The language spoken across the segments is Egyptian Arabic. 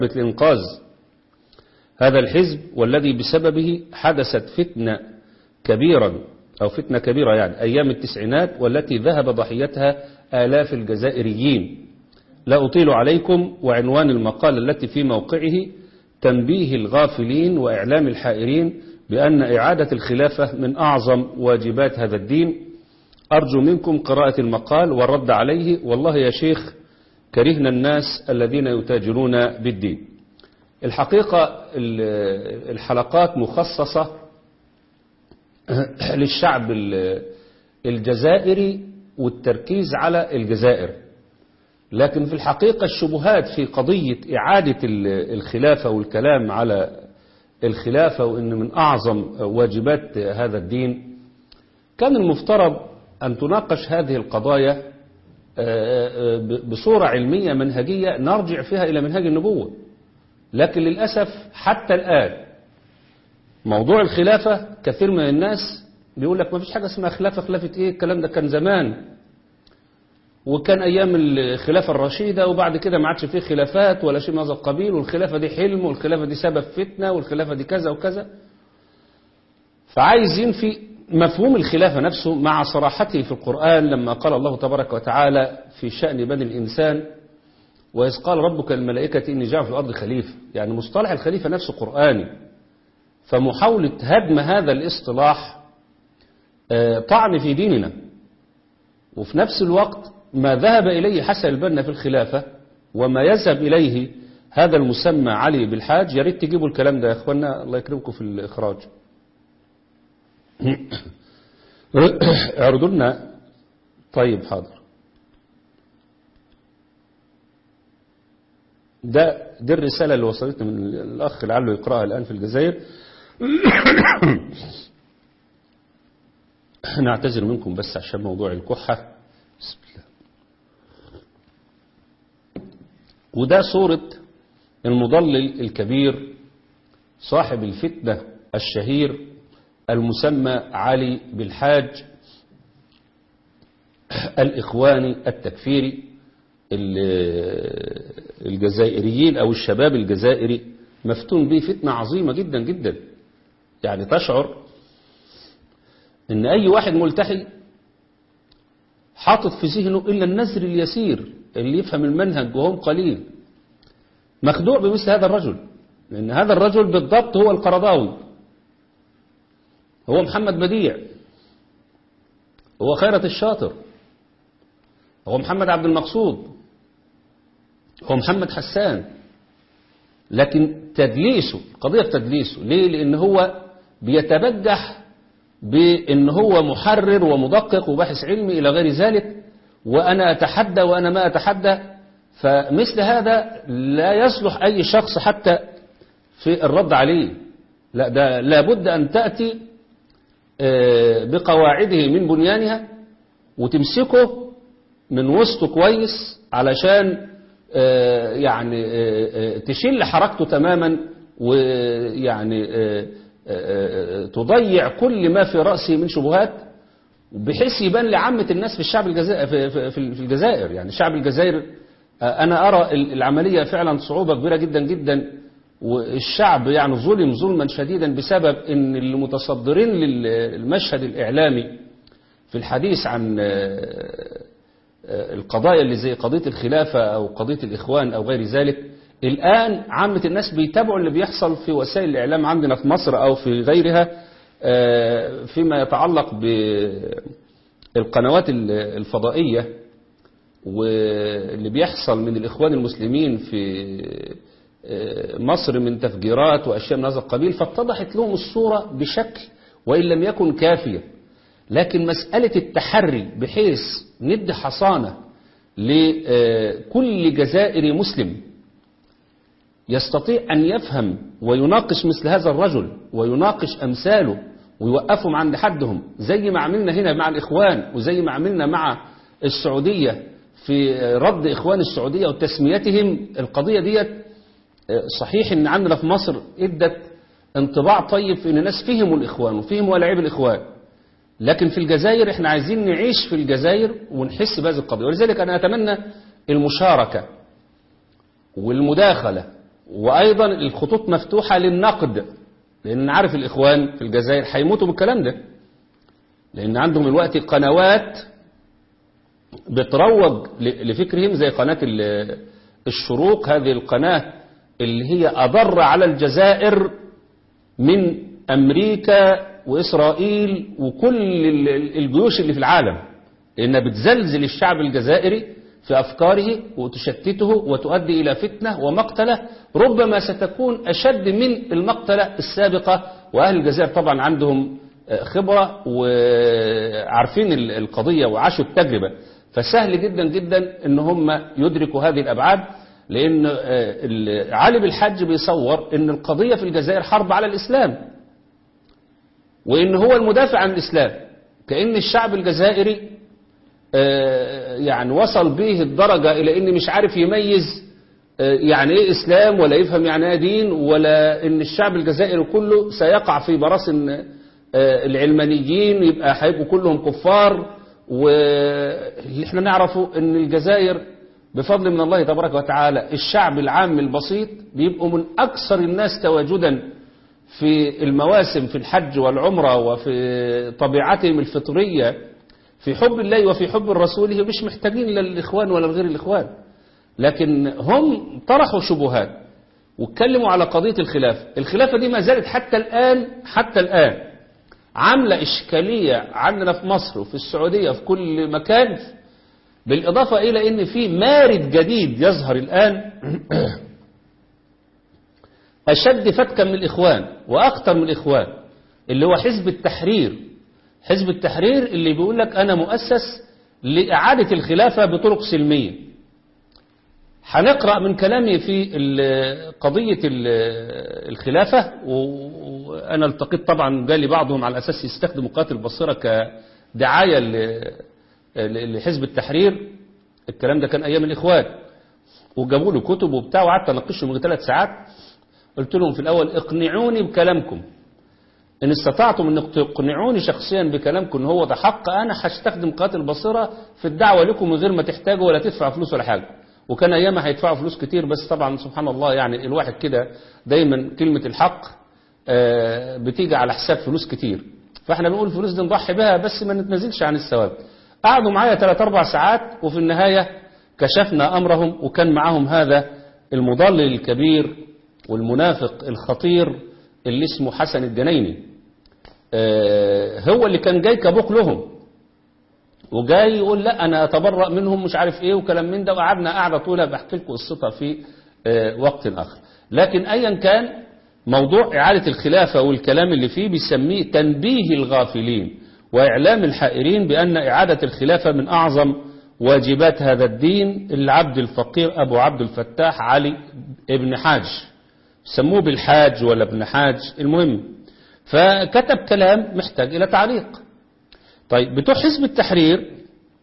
الإنقاذ هذا الحزب والذي بسببه حدثت فتنة كبيرا أو فتنة كبيرة يعني أيام التسعينات والتي ذهب ضحيتها آلاف الجزائريين لا أطيل عليكم وعنوان المقال التي في موقعه تنبيه الغافلين وإعلام الحائرين بأن إعادة الخلافة من أعظم واجبات هذا الدين أرجو منكم قراءة المقال والرد عليه والله يا شيخ كرهنا الناس الذين يتاجرون بالدين الحقيقة الحلقات مخصصة للشعب الجزائري والتركيز على الجزائر لكن في الحقيقة الشبهات في قضية إعادة الخلافة والكلام على الخلافة وإن من أعظم واجبات هذا الدين كان المفترض أن تناقش هذه القضايا بصورة علمية منهجية نرجع فيها إلى منهج النبوة لكن للأسف حتى الآن موضوع الخلافة كثير من الناس بيقول لك ما فيش حاجة اسمها خلافة خلافة ايه الكلام ده كان زمان وكان أيام الخلافة الرشيدة وبعد كده ما عادش فيه خلافات ولا شيء من هذا القبيل والخلافة دي حلم والخلافة دي سبب فتنة والخلافة دي كذا وكذا فعايز ينفي مفهوم الخلافة نفسه مع صراحته في القرآن لما قال الله تبارك وتعالى في شأن بني الإنسان وإذ قال ربك الملائكة إني جاعل في الأرض خليفة يعني مصطلح الخليفة نفسه قرآني فمحاولة هدم هذا الاصطلاح طعن في ديننا وفي نفس الوقت ما ذهب إليه حسن البنا في الخلافة وما يذهب إليه هذا المسمى علي بالحاج يا ريت تجيبوا الكلام ده يا اخوانا الله يكرمكم في الإخراج اعرضوا لنا طيب حاضر ده دي الرسالة اللي وصلتنا من الأخ لعله يقرأها الآن في الجزائر نعتذر منكم بس عشان موضوع الكحة بسم الله وده صورة المضلل الكبير صاحب الفتنة الشهير المسمى علي بالحاج الإخواني التكفيري الجزائريين أو الشباب الجزائري مفتون به فتنة عظيمة جدا جدا يعني تشعر ان اي واحد ملتحي حاطط في ذهنه الا النزر اليسير اللي يفهم المنهج وهم قليل مخدوع بمثل هذا الرجل لان هذا الرجل بالضبط هو القرضاوي هو محمد بديع هو خيرة الشاطر هو محمد عبد المقصود هو محمد حسان لكن تدليسه قضية تدليسه ليه لان هو بيتبجح بأن هو محرر ومدقق وباحث علمي إلى غير ذلك وأنا أتحدى وأنا ما أتحدى فمثل هذا لا يصلح أي شخص حتى في الرد عليه لا ده لابد أن تأتي بقواعده من بنيانها وتمسكه من وسطه كويس علشان يعني تشيل حركته تماما ويعني تضيع كل ما في رأسه من شبهات بحيث يبان لعامة الناس في الشعب الجزائر في, في الجزائر يعني الشعب الجزائر أنا أرى العملية فعلا صعوبة كبيرة جدا جدا والشعب يعني ظلم ظلما شديدا بسبب ان المتصدرين للمشهد الإعلامي في الحديث عن القضايا اللي زي قضية الخلافة أو قضية الإخوان أو غير ذلك الآن عامة الناس بيتابعوا اللي بيحصل في وسائل الإعلام عندنا في مصر أو في غيرها فيما يتعلق بالقنوات الفضائية واللي بيحصل من الإخوان المسلمين في مصر من تفجيرات وأشياء من هذا القبيل فاتضحت لهم الصورة بشكل وإن لم يكن كافية لكن مسألة التحري بحيث ندي حصانة لكل جزائري مسلم يستطيع أن يفهم ويناقش مثل هذا الرجل ويناقش أمثاله ويوقفهم عند حدهم زي ما عملنا هنا مع الإخوان وزي ما عملنا مع السعودية في رد إخوان السعودية وتسميتهم القضية ديت صحيح ان عندنا في مصر ادت انطباع طيب في ان الناس فهموا الإخوان وفهموا ألعاب الإخوان لكن في الجزائر احنا عايزين نعيش في الجزائر ونحس بهذه القضية ولذلك أنا أتمنى المشاركة والمداخلة وأيضا الخطوط مفتوحة للنقد لأن عارف الإخوان في الجزائر هيموتوا بالكلام ده لأن عندهم الوقت قنوات بتروج لفكرهم زي قناة الشروق هذه القناة اللي هي أضر على الجزائر من أمريكا وإسرائيل وكل الجيوش اللي في العالم لأنها بتزلزل الشعب الجزائري في أفكاره وتشتته وتؤدي إلى فتنة ومقتلة ربما ستكون أشد من المقتلة السابقة وأهل الجزائر طبعا عندهم خبرة وعارفين القضية وعاشوا التجربة فسهل جدا جدا ان هم يدركوا هذه الأبعاد لأن علي بالحج بيصور ان القضية في الجزائر حرب على الإسلام وان هو المدافع عن الإسلام كأن الشعب الجزائري يعني وصل به الدرجة إلى إن مش عارف يميز يعني إيه إسلام ولا يفهم يعني إيه دين ولا إن الشعب الجزائري كله سيقع في براثن العلمانيين يبقى هيبقوا كلهم كفار واللي احنا نعرفه إن الجزائر بفضل من الله تبارك وتعالى الشعب العام البسيط بيبقوا من أكثر الناس تواجدا في المواسم في الحج والعمرة وفي طبيعتهم الفطرية في حب الله وفي حب الرسول مش محتاجين لا الإخوان ولا غير الإخوان لكن هم طرحوا شبهات واتكلموا على قضية الخلافة الخلافة دي ما زالت حتى الآن حتى الآن عاملة إشكالية عندنا في مصر وفي السعودية في كل مكان بالإضافة إلى أن في مارد جديد يظهر الآن أشد فتكا من الإخوان وأكثر من الإخوان اللي هو حزب التحرير حزب التحرير اللي بيقول لك أنا مؤسس لإعادة الخلافة بطرق سلمية هنقرأ من كلامي في قضية الخلافة وأنا التقيت طبعا جالي بعضهم على أساس يستخدموا قاتل البصيرة كدعاية لحزب التحرير الكلام ده كان أيام الإخوان وجابوا له كتب وبتاع وقعدت اناقشهم من ثلاث ساعات قلت لهم في الأول اقنعوني بكلامكم إن استطعتم أن تقنعوني شخصيا بكلامكم إن هو ده حق أنا هستخدم قاتل البصيرة في الدعوة لكم من غير ما تحتاجوا ولا تدفعوا فلوس ولا حاجة وكان أيامها هيدفعوا فلوس كتير بس طبعا سبحان الله يعني الواحد كده دايما كلمة الحق بتيجي على حساب فلوس كتير فاحنا بنقول الفلوس دي نضحي بها بس ما نتنازلش عن الثواب قعدوا معايا 3 4 ساعات وفي النهاية كشفنا أمرهم وكان معاهم هذا المضلل الكبير والمنافق الخطير اللي اسمه حسن الجنيني هو اللي كان جاي كبوق لهم وجاي يقول لا انا اتبرأ منهم مش عارف ايه وكلام من ده وقعدنا قاعده طويله بحكي لكم قصتها في وقت اخر لكن ايا كان موضوع اعاده الخلافه والكلام اللي فيه بيسميه تنبيه الغافلين واعلام الحائرين بان اعاده الخلافه من اعظم واجبات هذا الدين العبد الفقير ابو عبد الفتاح علي ابن حاج سموه بالحاج ولا ابن حاج المهم فكتب كلام محتاج إلى تعليق طيب بتوع حزب التحرير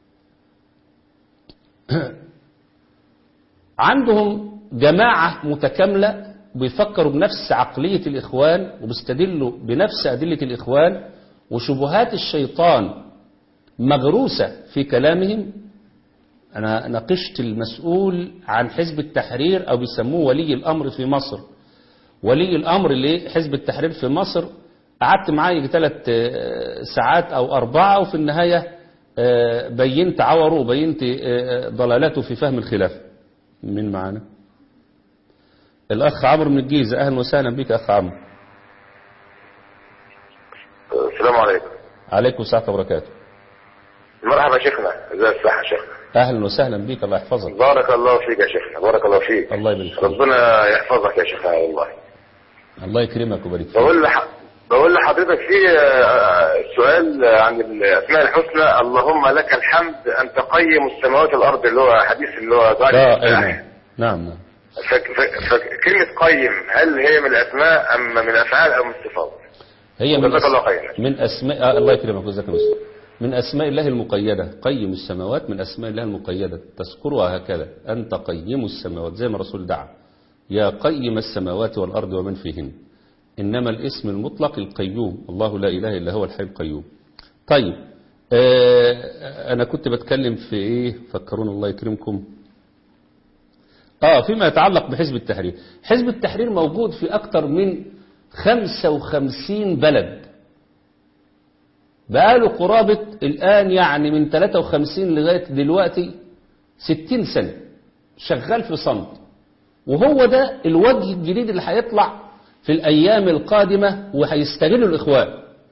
عندهم جماعة متكاملة بيفكروا بنفس عقلية الإخوان وبيستدلوا بنفس أدلة الإخوان وشبهات الشيطان مغروسة في كلامهم أنا ناقشت المسؤول عن حزب التحرير أو بيسموه ولي الأمر في مصر ولي الأمر لحزب التحرير في مصر قعدت معاه ثلاث ساعات أو أربعة وفي النهاية بينت عوره وبينت ضلالته في فهم الخلافة من معانا الأخ عمرو من الجيزة أهلا وسهلا بك أخ عمرو السلام عليكم عليكم السلام وبركاته مرحبا شيخنا ازي الصحة شيخنا أهلا وسهلا بك الله يحفظك بارك الله فيك يا شيخنا بارك الله فيك الله يبارك فيك ربنا يحفظك يا شيخنا والله الله يكرمك ويبارك فيك بقول لح... بقول لحضرتك في آه، سؤال عن الاسماء الحسنى اللهم لك الحمد ان تقيم السماوات والارض اللي هو حديث اللي هو ذلك آه أي نعم نعم نعم فك... فك... فكلمة قيم هل هي من الاسماء ام من الافعال او من الصفات؟ هي من جزاك الله خيرا من أسماء آه الله يكرمك وجزاك الله خير. من أسماء الله المقيدة قيم السماوات من أسماء الله المقيدة تذكرها هكذا أنت قيم السماوات زي ما الرسول دعا يا قيم السماوات والأرض ومن فيهن إنما الاسم المطلق القيوم الله لا إله إلا هو الحي القيوم طيب آه أنا كنت بتكلم في إيه فكرون الله يكرمكم اه فيما يتعلق بحزب التحرير حزب التحرير موجود في أكثر من 55 بلد بقاله قرابة الآن يعني من 53 لغاية دلوقتي 60 سنة شغال في صمت وهو ده الوجه الجديد اللي هيطلع في الأيام القادمة وهيستغله الإخوان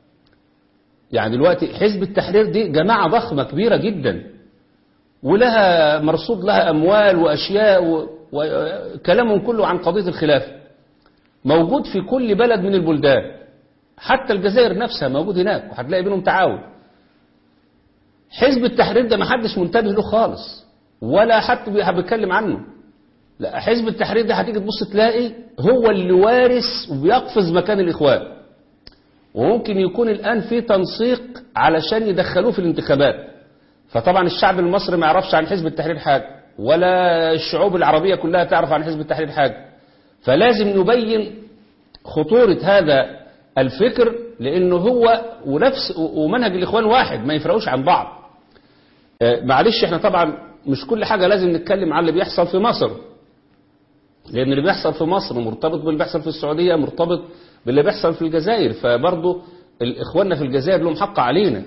يعني دلوقتي حزب التحرير دي جماعة ضخمة كبيرة جدا ولها مرصود لها أموال وأشياء و- وكلامهم كله عن قضية الخلافة موجود في كل بلد من البلدان حتى الجزائر نفسها موجود هناك وهتلاقي بينهم تعاون حزب التحرير ده ما حدش منتبه له خالص ولا حد بي- بيتكلم عنه لا حزب التحرير ده هتيجي تبص تلاقي هو اللي وارث وبيقفز مكان الإخوان وممكن يكون الآن في تنسيق علشان يدخلوه في الانتخابات فطبعا الشعب المصري ما يعرفش عن حزب التحرير حاجة ولا الشعوب العربية كلها تعرف عن حزب التحرير حاجة فلازم نبين خطورة هذا الفكر لأنه هو ونفس ومنهج الإخوان واحد ما يفرقوش عن بعض آه، معلش احنا طبعا مش كل حاجة لازم نتكلم عن اللي بيحصل في مصر لأن اللي بيحصل في مصر مرتبط باللي بيحصل في السعودية مرتبط باللي بيحصل في الجزائر فبرضه الإخواننا في الجزائر لهم حق علينا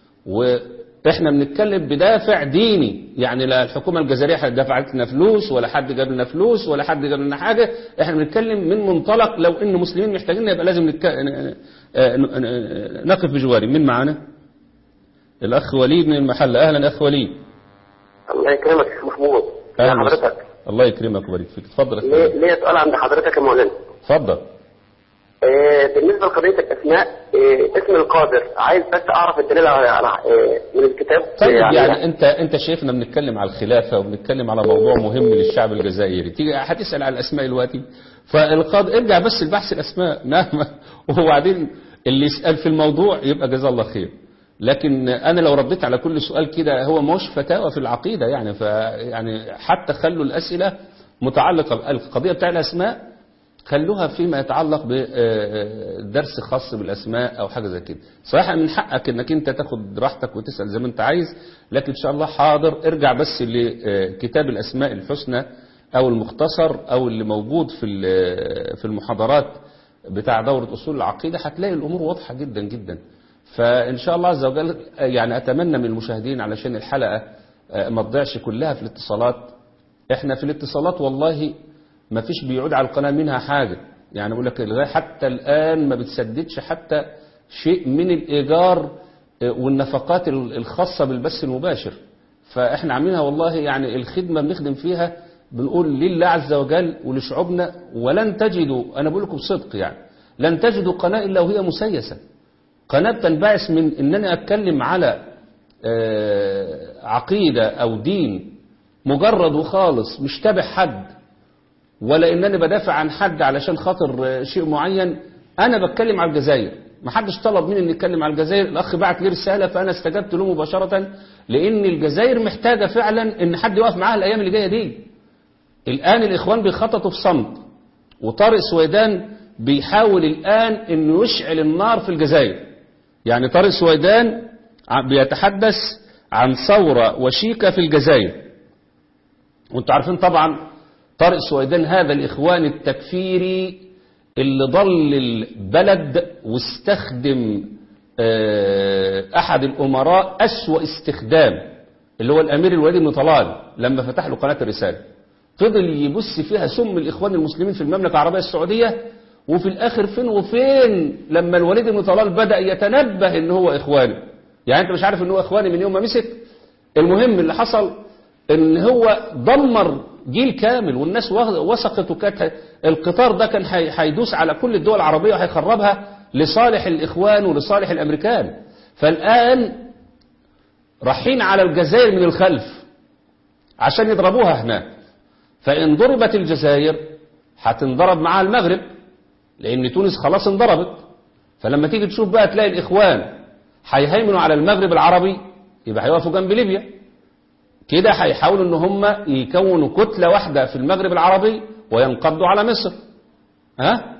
وإحنا بنتكلم بدافع ديني يعني لا الحكومة الجزائرية دفعت لنا فلوس ولا حد جاب لنا فلوس ولا حد جاب لنا حاجة إحنا بنتكلم من منطلق لو إن مسلمين محتاجين يبقى لازم نتك... ن- ن- نقف بجواري مين معانا الأخ وليد من المحل أهلا أخ وليد الله يكرمك يا محمود يا أهلا حضرتك الله يكرمك ويبارك فيك اتفضل يا أخ ليه وليد. ليه سؤال عند حضرتك يا مولانا اتفضل آه، بالنسبه لقضيه الاسماء آه، اسم القادر عايز بس اعرف الدليل على على- آه، من الكتاب طيب آه، يعني انت انت شايفنا بنتكلم على الخلافه وبنتكلم على موضوع مهم للشعب الجزائري تيجي هتسال على الاسماء دلوقتي فالقاضي ارجع بس لبحث الاسماء نعم وبعدين اللي يسال في الموضوع يبقى جزاه الله خير لكن انا لو رديت على كل سؤال كده هو مش فتاوى في العقيده يعني فيعني حتى خلوا الاسئله متعلقه القضيه بتاع الاسماء خلوها فيما يتعلق بدرس خاص بالاسماء او حاجه زي كده صحيح من حقك انك انت تاخد راحتك وتسال زي ما انت عايز لكن ان شاء الله حاضر ارجع بس لكتاب الاسماء الحسنى او المختصر او اللي موجود في ال- في المحاضرات بتاع دوره اصول العقيده هتلاقي الامور واضحه جدا جدا فان شاء الله عز وجل يعني اتمنى من المشاهدين علشان الحلقه ما تضيعش كلها في الاتصالات احنا في الاتصالات والله ما فيش بيعود على القناة منها حاجة يعني أقول لك لغاية حتى الآن ما بتسددش حتى شيء من الإيجار آه، والنفقات ال- الخاصة بالبث المباشر فإحنا عاملينها والله يعني الخدمة بنخدم فيها بنقول لله عز وجل ولشعوبنا ولن تجدوا أنا بقول لكم بصدق يعني لن تجدوا قناة إلا وهي مسيسة قناة بتنبعث من إنني أتكلم على آه، عقيدة أو دين مجرد وخالص مش تابع حد ولا انني بدافع عن حد علشان خاطر آه، شيء معين انا بتكلم على الجزائر ما حدش طلب مني اني اتكلم على الجزائر الاخ بعت لي رساله فانا استجبت له مباشره لان الجزائر محتاجه فعلا ان حد يقف معاها الايام اللي جايه دي الان الاخوان بيخططوا في صمت وطارق سويدان بيحاول الان انه يشعل النار في الجزائر يعني طارق سويدان ع- بيتحدث عن ثوره وشيكه في الجزائر وانتوا عارفين طبعا طارق سويدان هذا الإخوان التكفيري اللي ضل البلد واستخدم آه، أحد الأمراء أسوأ استخدام اللي هو الأمير الوليد بن طلال لما فتح له قناة الرسالة فضل يبث فيها سم الإخوان المسلمين في المملكة العربية السعودية وفي الآخر فين وفين لما الوليد بن طلال بدأ يتنبه إن هو إخواني يعني أنت مش عارف إن هو إخواني من يوم ما مسك المهم اللي حصل ان هو دمر جيل كامل والناس واخد- وثقت وكانت القطار ده كان هي- هيدوس على كل الدول العربية وهيخربها لصالح الإخوان ولصالح الأمريكان فالآن رايحين على الجزائر من الخلف عشان يضربوها هناك فإن ضربت الجزائر هتنضرب معاها المغرب لأن تونس خلاص انضربت فلما تيجي تشوف بقى تلاقي الإخوان هيهيمنوا على المغرب العربي يبقى هيقفوا جنب ليبيا كده هيحاولوا ان هم يكونوا كتلة واحدة في المغرب العربي وينقضوا على مصر ها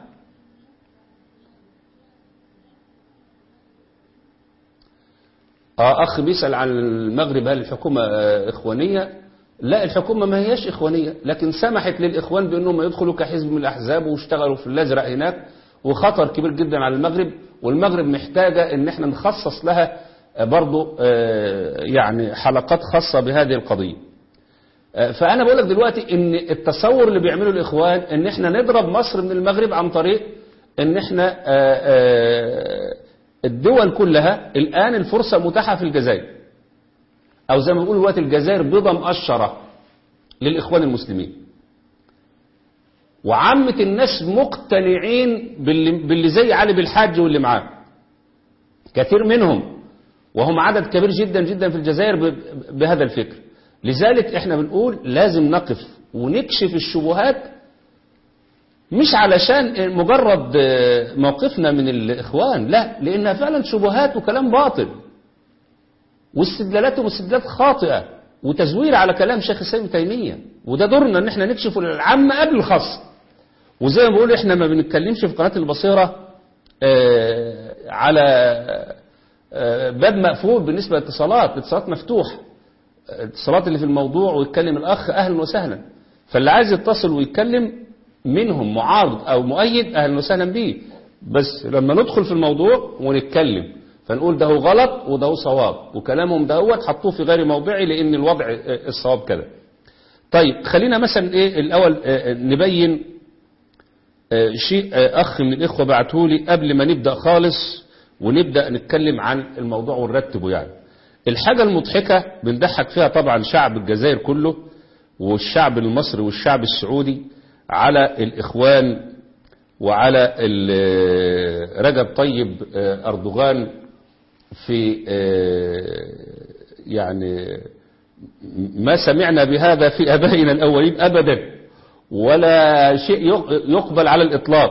اه اخ بيسأل عن المغرب هل الحكومة آه، اخوانية لا الحكومة ما هياش إخوانية لكن سمحت للإخوان بأنهم يدخلوا كحزب من الأحزاب واشتغلوا في الأزرق هناك وخطر كبير جدا على المغرب والمغرب محتاجة ان احنا نخصص لها برضو يعني حلقات خاصة بهذه القضية فأنا بقول لك دلوقتي ان التصور اللي بيعمله الإخوان ان احنا نضرب مصر من المغرب عن طريق ان احنا الدول كلها الآن الفرصة متاحة في الجزائر أو زي ما بيقولوا دلوقتي الجزائر بيضة مقشرة للإخوان المسلمين وعامة الناس مقتنعين باللي, باللي زي علي بالحاج واللي معاه كثير منهم وهم عدد كبير جدا جدا في الجزائر بهذا الفكر لذلك احنا بنقول لازم نقف ونكشف الشبهات مش علشان مجرد موقفنا من الإخوان لا لأنها فعلا شبهات وكلام باطل واستدلالاتهم استدلالات خاطئة وتزوير على كلام شيخ الإسلام تيمية وده دورنا ان احنا نكشف العامة قبل الخاص وزي ما بقول احنا ما بنتكلمش في قناة البصيرة اه على اه باب مقفول بالنسبة للاتصالات الاتصالات مفتوح الاتصالات اللي في الموضوع ويتكلم الأخ أهلا وسهلا فاللي عايز يتصل ويتكلم منهم معارض أو مؤيد أهلا وسهلا بيه بس لما ندخل في الموضوع ونتكلم فنقول ده هو غلط وده هو صواب وكلامهم ده هو حطوه في غير موضعي لأن الوضع الصواب كذا طيب خلينا مثلا ايه الأول نبين شيء أخ من الإخوة بعته لي قبل ما نبدأ خالص ونبدأ نتكلم عن الموضوع ونرتبه يعني الحاجة المضحكة بنضحك فيها طبعا شعب الجزائر كله والشعب المصري والشعب السعودي على الإخوان وعلى رجب طيب أردوغان في يعني ما سمعنا بهذا في أبائنا الأولين أبدا ولا شيء يقبل على الإطلاق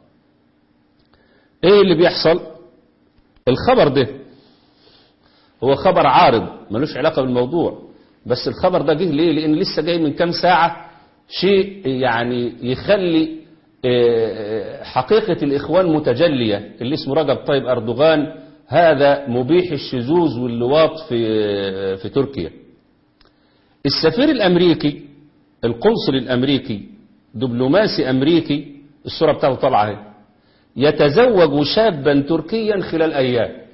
إيه اللي بيحصل الخبر ده هو خبر عارض ملوش علاقة بالموضوع بس الخبر ده جه ليه لأن لسه جاي من كام ساعة شيء يعني يخلي حقيقة الإخوان متجلية اللي اسمه رجب طيب أردوغان هذا مبيح الشذوذ واللواط في في تركيا السفير الأمريكي القنصل الأمريكي دبلوماسي أمريكي الصورة بتاعته طالعة اهي يتزوج شابا تركيا خلال أيام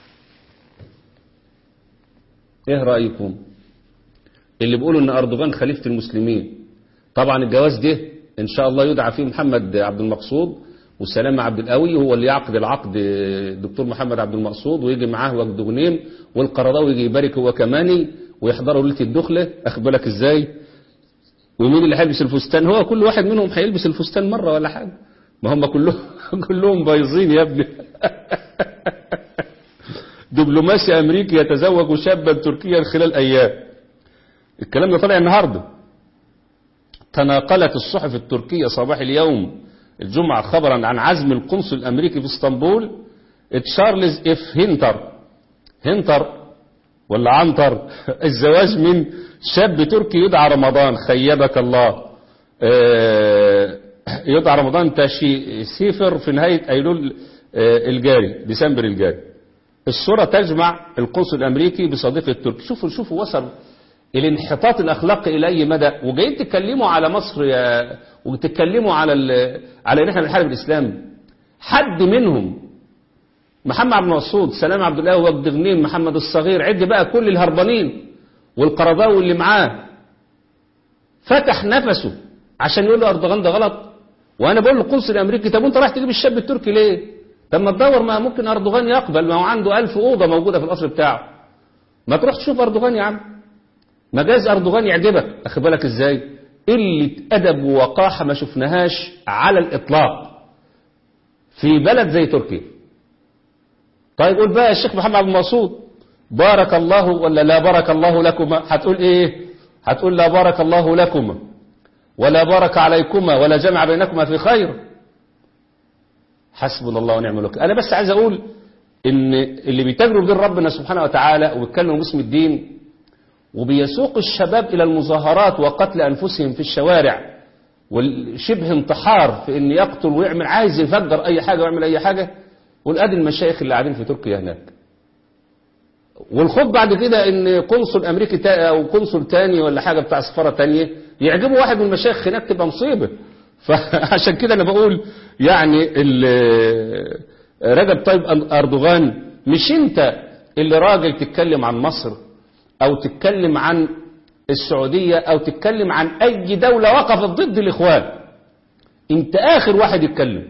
ايه رأيكم اللي بيقولوا ان أردوغان خليفة المسلمين طبعا الجواز ده ان شاء الله يدعى فيه محمد عبد المقصود وسلام عبد القوي هو اللي يعقد العقد الدكتور محمد عبد المقصود ويجي معاه وجد غنيم والقرضاوي يجي يبارك هو كماني ويحضروا ليله الدخله اخد بالك ازاي ومين اللي هيلبس الفستان هو كل واحد منهم هيلبس الفستان مره ولا حاجه ما هم كلهم كلهم بايظين يا ابني دبلوماسي امريكي يتزوج شابا تركيا خلال ايام الكلام ده طالع النهارده تناقلت الصحف التركية صباح اليوم الجمعة خبرا عن عزم القنصل الأمريكي في اسطنبول تشارلز اف هنتر هنتر ولا عنتر الزواج من شاب تركي يدعى رمضان خيبك الله يدعى رمضان تاشي سيفر في نهاية أيلول الجاري ديسمبر الجاري الصورة تجمع القنصل الأمريكي بصديق التركي شوفوا شوفوا وصل الانحطاط الأخلاقي إلى أي مدى وجايين تتكلموا على مصر يا وتتكلموا على ال... على ان احنا بنحارب الإسلام حد منهم محمد عبد المقصود سلام عبد الله وجد غنيم محمد الصغير عد بقى كل الهربانين والقرضاوي اللي معاه فتح نفسه عشان يقول له أردوغان ده غلط وأنا بقول للقنصل الأمريكي طب وأنت رايح تجيب الشاب التركي ليه؟ طب ما تدور ما ممكن أردوغان يقبل ما هو عنده ألف أوضة موجودة في القصر بتاعه ما تروح تشوف أردوغان يا عم ما جاز أردوغان يعجبك أخد بالك إزاي قلة أدب ووقاحة ما شفناهاش على الإطلاق في بلد زي تركيا طيب قول بقى الشيخ محمد عبد المقصود بارك الله ولا لا بارك الله لكما هتقول ايه هتقول لا بارك الله لكما ولا بارك عليكما ولا جمع بينكما في خير حسبنا الله ونعم الوكيل انا بس عايز اقول ان اللي بيتاجروا بدين ربنا سبحانه وتعالى وبيتكلموا باسم الدين وبيسوق الشباب الى المظاهرات وقتل انفسهم في الشوارع والشبه انتحار في ان يقتل ويعمل عايز يفجر اي حاجه ويعمل اي حاجه والادي المشايخ اللي قاعدين في تركيا هناك والخوف بعد كده ان قنصل امريكي تا او قنصل تاني ولا حاجه بتاع سفاره تانيه يعجبه واحد من المشايخ هناك تبقى مصيبه فعشان كده انا بقول يعني ال- رجب طيب اردوغان مش انت اللي راجل تتكلم عن مصر او تتكلم عن السعوديه او تتكلم عن اي دوله وقفت ضد الاخوان انت اخر واحد يتكلم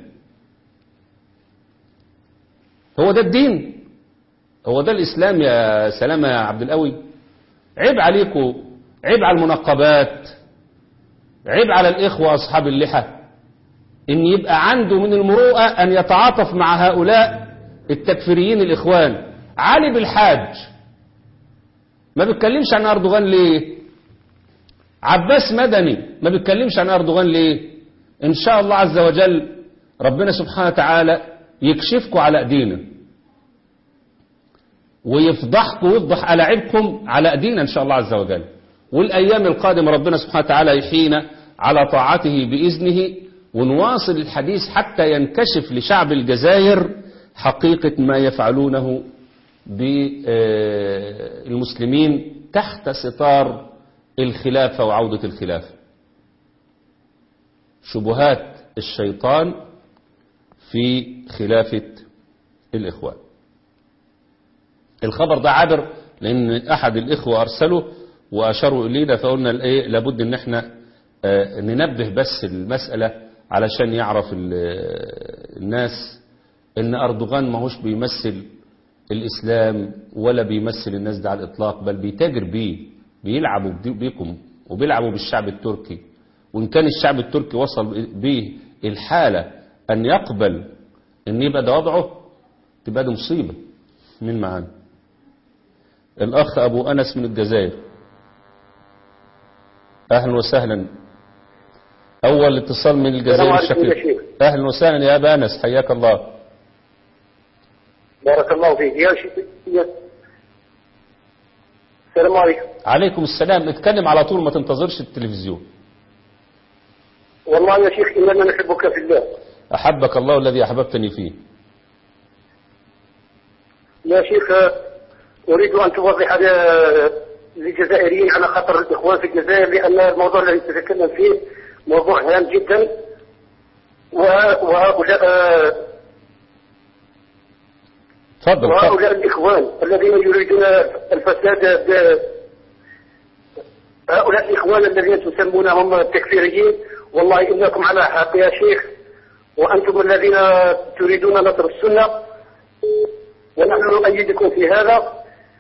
هو ده الدين هو ده الإسلام يا سلامة يا عبد القوي عيب عليكم عيب على المنقبات عيب على الإخوة أصحاب اللحى إن يبقى عنده من المروءة أن يتعاطف مع هؤلاء التكفيريين الإخوان علي بالحاج ما بيتكلمش عن أردوغان ليه عباس مدني ما بيتكلمش عن أردوغان ليه إن شاء الله عز وجل ربنا سبحانه وتعالى يكشفكم على أيدينا ويفضحكم ويفضح ألاعبكم على أيدينا إن شاء الله عز وجل والأيام القادمة ربنا سبحانه وتعالى يحيينا على طاعته بإذنه ونواصل الحديث حتى ينكشف لشعب الجزائر حقيقة ما يفعلونه بالمسلمين تحت ستار الخلافة وعودة الخلافة شبهات الشيطان في خلافة الإخوان الخبر ده عابر لأن أحد الإخوة أرسله وأشاروا إلينا فقلنا الإيه لابد إن احنا آه، ننبه بس المسألة علشان يعرف ال- الناس إن أردوغان ماهوش بيمثل الإسلام ولا بيمثل الناس ده على الإطلاق بل بيتاجر بيه بيلعبوا بدي- بيكم وبيلعبوا بالشعب التركي وإن كان الشعب التركي وصل به الحالة أن يقبل أن يبقى ده وضعه تبقى ده مصيبة مين معانا الأخ أبو أنس من الجزائر أهلا وسهلا أول اتصال من الجزائر السلام عليكم يا الشقيق شيخ. أهلا وسهلا يا أبا أنس حياك الله بارك الله فيك يا شيخ يا- السلام عليكم عليكم السلام اتكلم على طول ما تنتظرش التلفزيون والله يا شيخ إننا نحبك في الله أحبك الله الذي أحببتني فيه يا شيخ آه، أريد أن توضح ل- للجزائريين على خطر الإخوان في الجزائر لأن الموضوع الذي تتكلم فيه موضوع هام جدا و- وهؤلاء آه، تفضل تفضل وهؤلاء الإخوان الذين يريدون الفساد ب- هؤلاء الإخوان الذين تسمونهم التكفيريين والله إنكم على حق يا شيخ وأنتم الذين تريدون نصر السنة ونحن نؤيدكم في هذا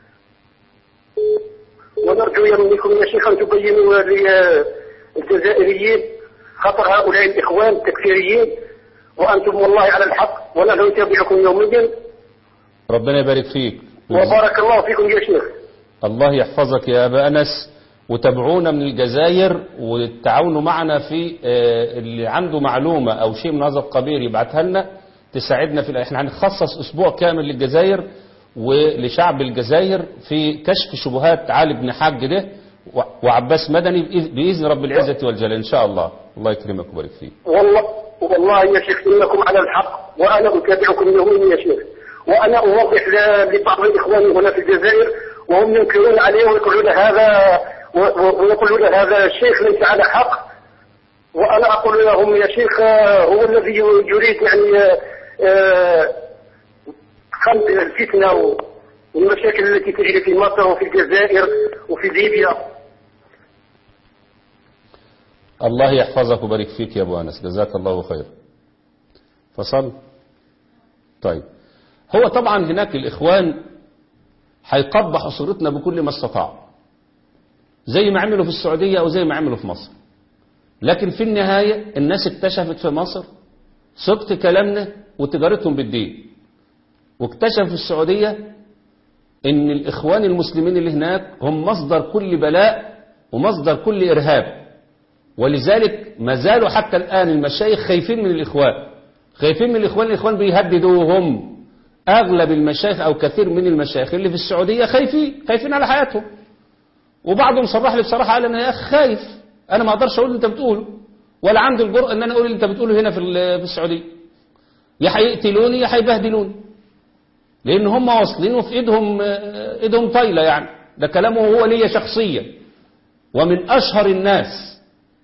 ونرجو منكم يا شيخ أن تبينوا للجزائريين خطر هؤلاء الإخوان التكفيريين وأنتم والله على الحق ونحن نتابعكم يوميا ربنا يبارك فيك وبارك الله فيكم يا شيخ الله يحفظك يا أبا أنس وتابعونا من الجزائر وتعاونوا معنا في آه، اللي عنده معلومة أو شيء من هذا القبيل يبعتها لنا تساعدنا في احنا هنخصص أسبوع كامل للجزائر ولشعب الجزائر في كشف شبهات علي بن حاج ده و- وعباس مدني بإذ- بإذن رب العزة والجلال إن شاء الله الله يكرمك ويبارك فيك والله والله يا شيخ انكم على الحق وانا اتابعكم يوميا يا شيخ وانا اوضح ل- لبعض الاخوان هنا في الجزائر وهم ينكرون عليه ويقولون هذا و- و- ويقولون هذا الشيخ ليس على حق وانا اقول لهم يا شيخ آه، هو الذي يريد يعني آه، آه، خلق الفتنه و- والمشاكل التي تجري في مصر وفي الجزائر وفي ليبيا الله يحفظك ويبارك فيك يا أبو أنس جزاك الله خير فصل طيب هو طبعا هناك الإخوان هيقبحوا صورتنا بكل ما استطاعوا زي ما عملوا في السعودية أو زي ما عملوا في مصر لكن في النهاية الناس اكتشفت في مصر صدق كلامنا وتجارتهم بالدين واكتشف في السعودية ان الإخوان المسلمين اللي هناك هم مصدر كل بلاء ومصدر كل إرهاب ولذلك ما زالوا حتى الآن المشايخ خايفين من الإخوان خايفين من الإخوان الإخوان بيهددوهم أغلب المشايخ أو كثير من المشايخ اللي في السعودية خايفين خايفين على حياتهم وبعضهم صرح لي بصراحة قال أنا يا أخي خايف أنا ما أقدرش أقول اللي أنت بتقوله ولا عندي الجرأة أن أنا أقول اللي أنت بتقوله هنا في ال- في السعودية يا هيقتلوني يا هيبهدلوني لان هم واصلين وفي ايدهم آه، ايدهم طايله يعني ده كلامه هو ليا شخصيا ومن اشهر الناس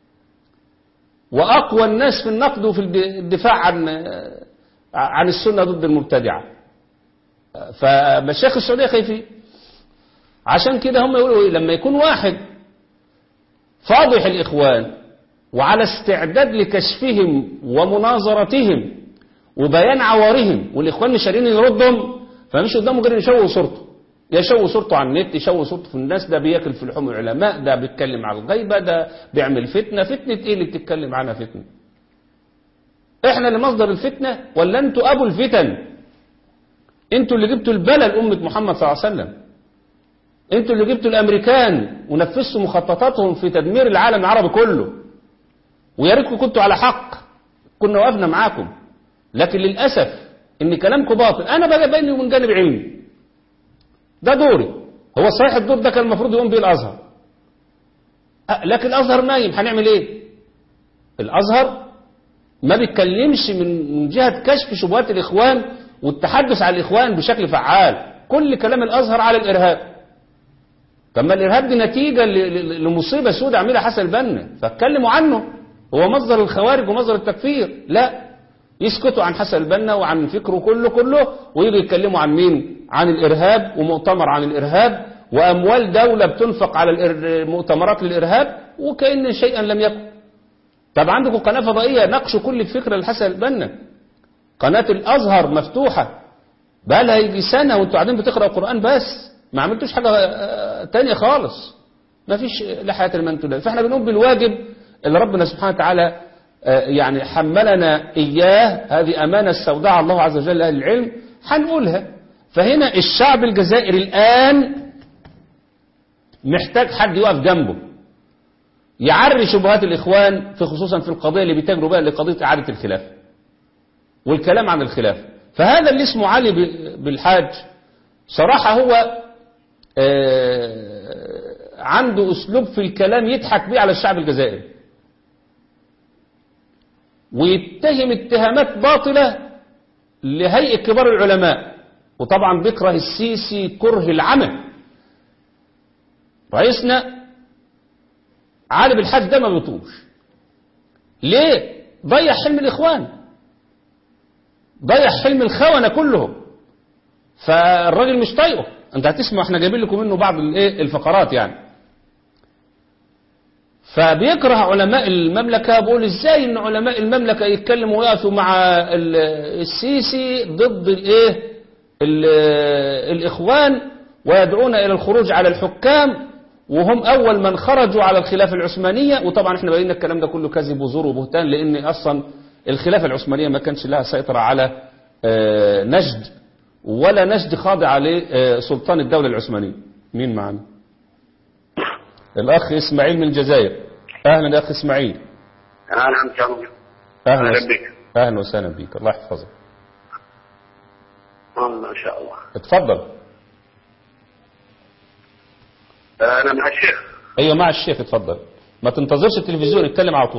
واقوى الناس في النقد وفي الد- الدفاع عن آه، عن السنه ضد المبتدعه فمشايخ السعوديه خايفين عشان كده هم يقولوا ايه لما يكون واحد فاضح الإخوان وعلى استعداد لكشفهم ومناظرتهم وبيان عوارهم والإخوان مش قادرين يردهم فمش قدامه غير يشوه صورته يشوه صورته على النت يشوه صورته في الناس ده بياكل في لحوم العلماء ده بيتكلم على الغيبة ده بيعمل فتنة فتنة ايه اللي بتتكلم عنها فتنة احنا اللي مصدر الفتنة ولا انتوا ابو الفتن انتوا اللي جبتوا البلى لأمة محمد صلى الله عليه وسلم انتوا اللي جبتوا الامريكان ونفذتوا مخططاتهم في تدمير العالم العربي كله ويا ريتكم كنتوا على حق كنا وقفنا معاكم لكن للاسف ان كلامكم باطل انا بقى بيني من جانب علمي ده دوري هو صحيح الدور ده كان المفروض يقوم به الازهر أه، لكن الازهر نايم هنعمل ايه الازهر ما بيتكلمش من من جهه كشف شبهات الاخوان والتحدث عن الاخوان بشكل فعال كل كلام الازهر على الارهاب طب ما الارهاب دي نتيجه ل- ل- لمصيبه سوداء عملها حسن البنا فاتكلموا عنه هو مصدر الخوارج ومصدر التكفير لا يسكتوا عن حسن البنا وعن فكره كله كله ويجوا يتكلموا عن مين عن الارهاب ومؤتمر عن الارهاب واموال دوله بتنفق على الإر- مؤتمرات الارهاب وكأن شيئا لم يكن طب عندكم قناه فضائيه ناقشوا كل الفكره لحسن البنا قناه الازهر مفتوحه بقى لها يجي سنه وانتوا قاعدين بتقراوا قران بس ما عملتوش حاجه آه، تانية خالص ما فيش لا حياه لمن تولد فاحنا بنقوم بالواجب اللي ربنا سبحانه وتعالى آه، يعني حملنا اياه هذه امانه استودعها الله عز وجل لاهل العلم هنقولها فهنا الشعب الجزائري الان محتاج حد يقف جنبه يعري شبهات الاخوان في خصوصا في القضيه اللي بيتاجروا بها لقضيه اعاده الخلافه والكلام عن الخلافه فهذا اللي اسمه علي ب- بالحاج صراحه هو آه، عنده اسلوب في الكلام يضحك بيه على الشعب الجزائري ويتهم اتهامات باطلة لهيئة كبار العلماء وطبعا بيكره السيسي كره العمى رئيسنا علي بالحاج ده ما بيطوش ليه ضيع حلم الاخوان ضيع حلم الخونة كلهم فالراجل مش طايقه انت هتسمع احنا جايبين لكم منه بعض الايه الفقرات يعني فبيكره علماء المملكة بيقول ازاي ان علماء المملكة يتكلموا ويقفوا مع ال- السيسي ضد الايه ال- الاخوان ويدعون الى الخروج على الحكام وهم اول من خرجوا على الخلافة العثمانية وطبعا احنا بينا الكلام ده كله كذب وزور وبهتان لان اصلا الخلافة العثمانية ما كانش لها سيطرة على آه، نجد ولا نجد خاضع لسلطان الدولة العثمانية مين معنا الأخ إسماعيل من الجزائر أهلا يا أخ إسماعيل اهلا وسهلا أهلا أهلا وس- بك. أهلا وسهلا بك الله يحفظك الله ان شاء الله اتفضل انا مع الشيخ أيوة مع الشيخ اتفضل ما تنتظرش التلفزيون اتكلم على طول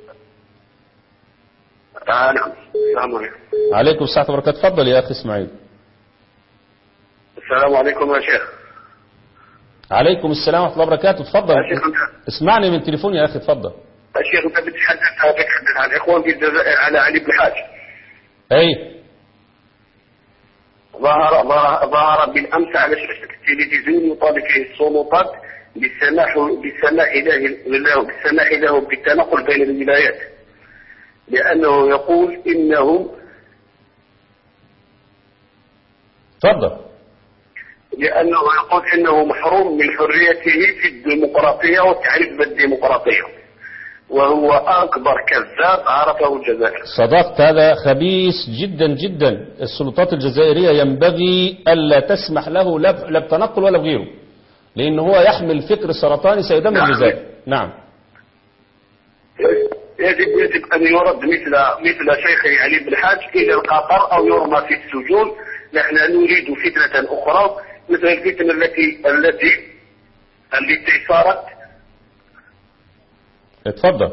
آه نعم السلام عليكم عليكم الساعة وبركاته اتفضل يا أخ إسماعيل السلام عليكم يا شيخ عليكم السلام ورحمة الله وبركاته اتفضل يا شيخ انت اسمعني من التليفون يا أخي اتفضل الشيخ انت بتتحدث بتتحدث عن الاخوان في الجزائر على علي بن الحاج أي ظهر ظهر ظهر بالامس على شاشه التلفزيون يطالب فيه السلطات بالسماح بالسماح له له بالسماح له بالتنقل بين الولايات لانه يقول انه اتفضل لانه يقول انه محروم من حريته في الديمقراطيه والتعريف بالديمقراطيه وهو اكبر كذاب عرفه الجزائر صدقت هذا خبيث جدا جدا السلطات الجزائرية ينبغي ألا تسمح له لا لا بتنقل ولا بغيره لأن هو يحمل فكر سرطاني سيدمر نعم. الجزائر نعم يجب يجب ان يرد مثل مثل شيخ علي بن الحاج الى القطر او يرمى في السجون نحن نريد فتنه اخرى مثل الفتنه التي التي التي صارت اتفضل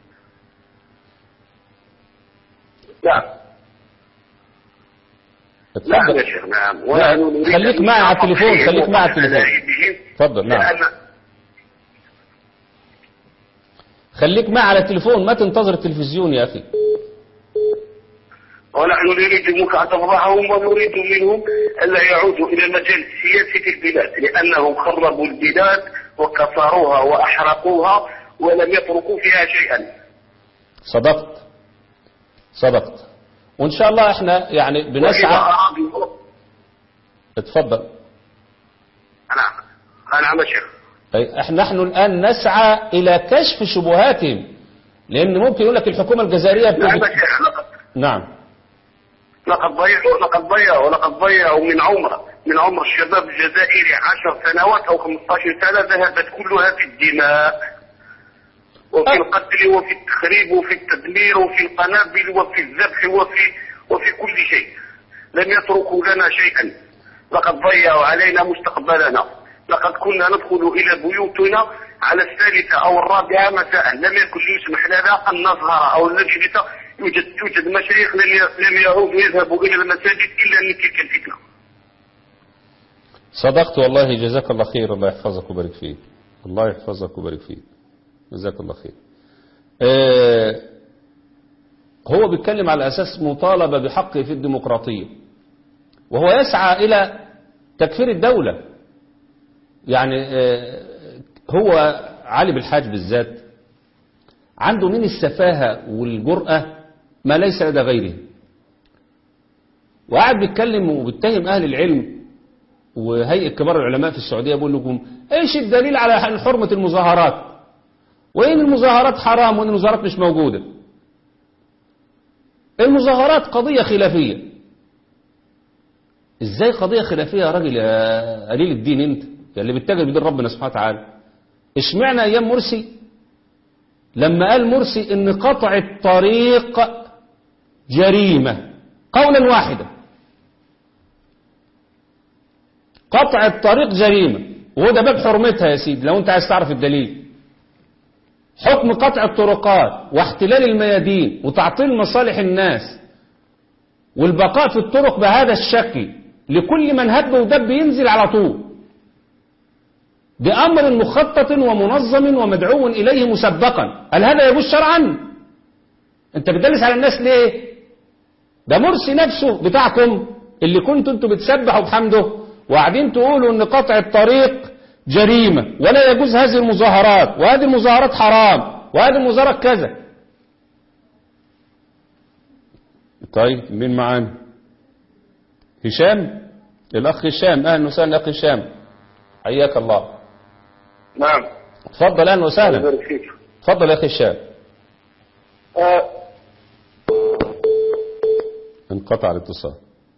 نعم نعم اتفضل يا شيخ نعم لا، ونحن نريد خليك أن معي على نتفق التليفون، فيهم خليك معي على وعلى التليفون. مذاهبهم، اتفضل، نعم. لأن خليك معي على التليفون ما تنتظر التلفزيون يا أخي ونحن نريد مكاتبتهم ونريد منهم ألا يعودوا إلى المجال السياسي في البلاد لأنهم خربوا البلاد وكسروها وأحرقوها ولم يتركوا فيها شيئا صدقت صدقت وإن شاء الله احنا يعني وإذا بنسعى أرادوا اتفضل نعم نعم يا شيخ أي احنا نحن الآن نسعى إلى كشف شبهاتهم لأن ممكن يقول لك الحكومة الجزائرية نعم يا بتجد... شيخ لقد نعم لقد ضيعوا لقد ضيعوا لقد ضيعوا من عمر من عمر الشباب الجزائري عشر سنوات أو 15 سنة ذهبت كلها في الدماء وفي أه. القتل وفي التخريب وفي التدمير وفي القنابل وفي الذبح وفي وفي كل شيء لم يتركوا لنا شيئا لقد ضيعوا علينا مستقبلنا لقد كنا ندخل إلى بيوتنا على الثالثة أو الرابعة مساء لم يكن يسمح لنا أن نظهر أو نجلس يوجد توجد مشايخ لم ي- لم يعودوا يذهبوا إلى المساجد إلا من تلك الفتنة صدقت والله جزاك الله خير الله يحفظك ويبارك فيك الله يحفظك ويبارك فيك جزاك الله خير آه هو بيتكلم على أساس مطالبة بحقه في الديمقراطية وهو يسعى إلى تكفير الدولة يعني آه هو علي بالحاج بالذات عنده من السفاهة والجرأة ما ليس لدى غيره وقاعد بيتكلم وبيتهم أهل العلم وهيئة كبار العلماء في السعودية بيقول لكم ايش الدليل على حرمة المظاهرات وين المظاهرات حرام وين المظاهرات مش موجودة المظاهرات قضية خلافية ازاي قضية خلافية يا راجل يا قليل الدين انت يا اللي بتتاجر بدين ربنا سبحانه وتعالى اشمعنى ايام مرسي لما قال مرسي ان قطع الطريق جريمة قولا واحدا قطع الطريق جريمة وهو ده باب حرمتها يا سيدي لو انت عايز تعرف الدليل حكم قطع الطرقات واحتلال الميادين وتعطيل مصالح الناس والبقاء في الطرق بهذا الشكل لكل من هب ودب ينزل على طول بأمر مخطط ومنظم ومدعو إليه مسبقا هل هذا يجوز شرعا انت بتدلس على الناس ليه ده مرسي نفسه بتاعكم اللي كنتوا انتوا بتسبحوا بحمده وقاعدين تقولوا ان قطع الطريق جريمة ولا يجوز هذه المظاهرات وهذه المظاهرات حرام وهذه المظاهرات كذا طيب مين معانا هشام الاخ هشام اهلا وسهلا اخ هشام حياك الله نعم اتفضل اهلا الله وسهلا يبارك فيك اتفضل يا اخي هشام آه، انقطع الاتصال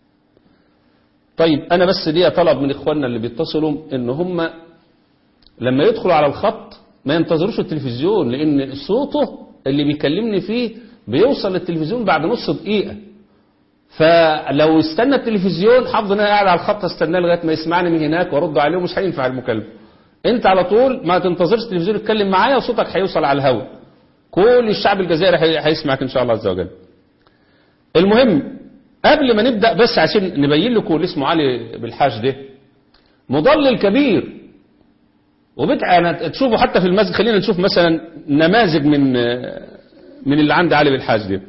طيب انا بس ليا طلب من اخواننا اللي بيتصلوا ان هم لما يدخلوا على الخط ما ينتظروش التلفزيون لان صوته اللي بيكلمني فيه بيوصل للتلفزيون بعد نص دقيقة فلو استنى التلفزيون حافظ ان انا قاعد على الخط استناه لغايه ما يسمعني من هناك وارد عليه ومش هينفع المكالمه انت على طول ما تنتظرش التلفزيون يتكلم معايا وصوتك هيوصل على الهواء كل الشعب الجزائري هي- هيسمعك ان شاء الله عز وجل المهم قبل ما نبدأ بس عشان نبين لكم اللي اسمه علي بالحاج ده مضلل كبير وبدع انا تشوفوا حتى في المسجد خلينا نشوف مثلا نماذج من من اللي عند علي بالحاج ده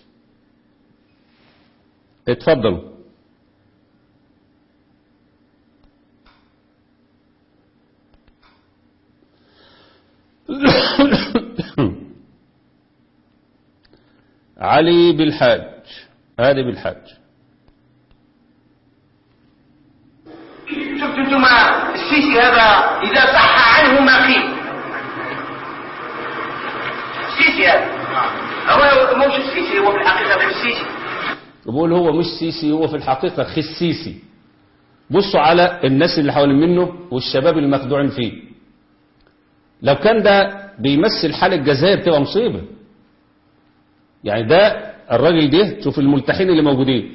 اتفضلوا علي بالحاج هذه بالحاج شفت انتم السيسي هذا اذا صح عنه ما قيل السيسي هذا هو مش السيسي هو في الحقيقه غير السيسي بقول هو مش سيسي هو في الحقيقة خسيسي بصوا على الناس اللي حوالين منه والشباب المخدوعين فيه لو كان ده بيمثل حال الجزائر تبقى مصيبة يعني ده الراجل ده شوف الملتحين اللي موجودين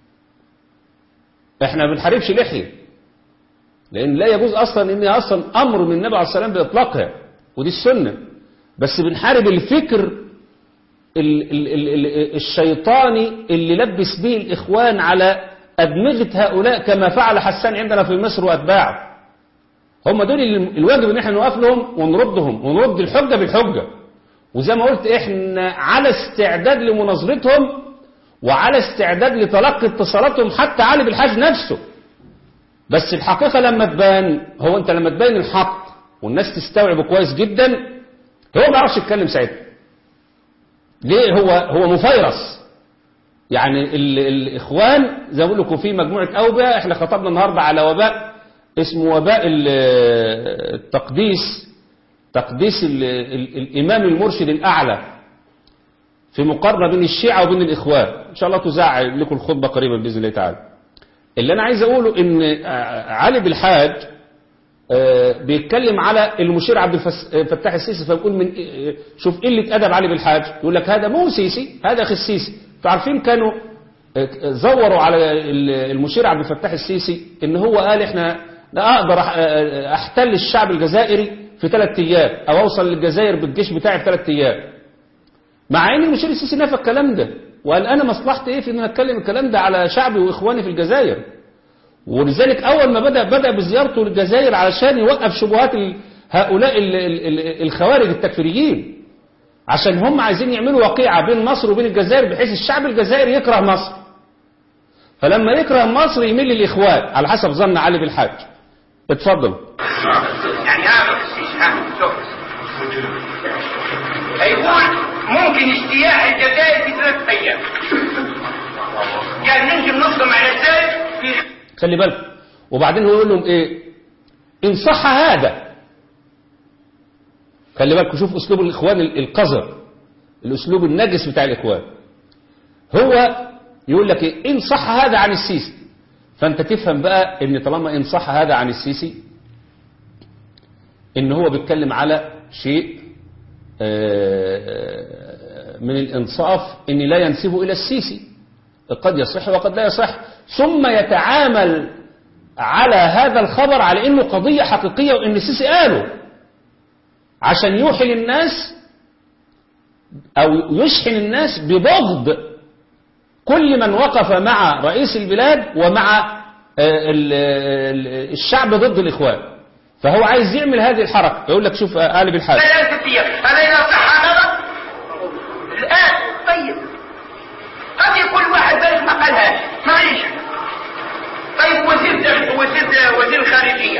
احنا ما بنحاربش لحية لان لا يجوز اصلا ان اصلا امر من النبي عليه الصلاه والسلام باطلاقها ودي السنه بس بنحارب الفكر ال ال ال ال الشيطاني اللي لبس به الإخوان على أدمغة هؤلاء كما فعل حسان عندنا في مصر وأتباعه هم دول ال- الواجب ان احنا نقف لهم ونردهم ونرد الحجة بالحجة وزي ما قلت احنا على استعداد لمناظرتهم وعلى استعداد لتلقي اتصالاتهم حتى علي بالحاج نفسه بس الحقيقة لما تبان هو انت لما تبين الحق والناس تستوعبه كويس جدا هو ما يعرفش يتكلم ساعتها ليه هو هو مفيرس يعني ال الاخوان زي ما بقول لكم في مجموعة اوبئة احنا خطبنا النهاردة على وباء اسمه وباء ال- التقديس تقديس ال ال الامام المرشد الاعلى في مقارنة بين الشيعة وبين الاخوان ان شاء الله تذاع لكم الخطبة قريبا باذن الله تعالى اللي انا عايز اقوله ان آه، علي بالحاج آه، بيتكلم على المشير عبد الفس- الفتاح السيسي فبيقول من آه، شوف قله ادب علي بالحاج يقول لك هذا مو سيسي هذا اخي السيسي انتوا عارفين كانوا آه، زوروا على ال- المشير عبد الفتاح السيسي ان هو قال احنا لا اقدر أح- آه، احتل الشعب الجزائري في ثلاث ايام او اوصل للجزائر بالجيش بتاعي في ثلاث ايام مع ان المشير السيسي نفى الكلام ده وقال انا مصلحتي ايه في ان أنا اتكلم الكلام ده على شعبي واخواني في الجزائر ولذلك اول ما بدا بدا بزيارته للجزائر علشان يوقف شبهات ال- هؤلاء ال- ال- ال- الخوارج التكفيريين عشان هم عايزين يعملوا وقيعه بين مصر وبين الجزائر بحيث الشعب الجزائري يكره مصر فلما يكره مصر يميل للاخوان على حسب ظن علي بالحاج اتفضل يعني هذا القسيس ها شوف يقول ممكن اجتياح الجزائر في ثلاث ايام يعني ننجم نصدم على الجزائر في خلي بالك وبعدين هو يقول لهم ايه ان صح هذا خلي بالك شوف اسلوب الاخوان ال- القذر الاسلوب النجس بتاع الاخوان هو يقول لك ايه ان صح هذا عن السيسي فانت تفهم بقى ان طالما ان صح هذا عن السيسي ان هو بيتكلم على شيء آه، من الانصاف ان لا ينسبه الى السيسي قد يصح وقد لا يصح ثم يتعامل على هذا الخبر على انه قضية حقيقية وان السيسي قاله عشان يوحي للناس او يشحن الناس ببغض كل من وقف مع رئيس البلاد ومع آه، ال- ال- الشعب ضد الاخوان فهو عايز يعمل هذه الحركة يقول لك شوف آه، قالب الحاج ثلاثة ايام هذا اذا صح هذا الان طيب قد يكون واحد بس ما قالهاش معليش طيب وزير داخل- وزير وزير الخارجية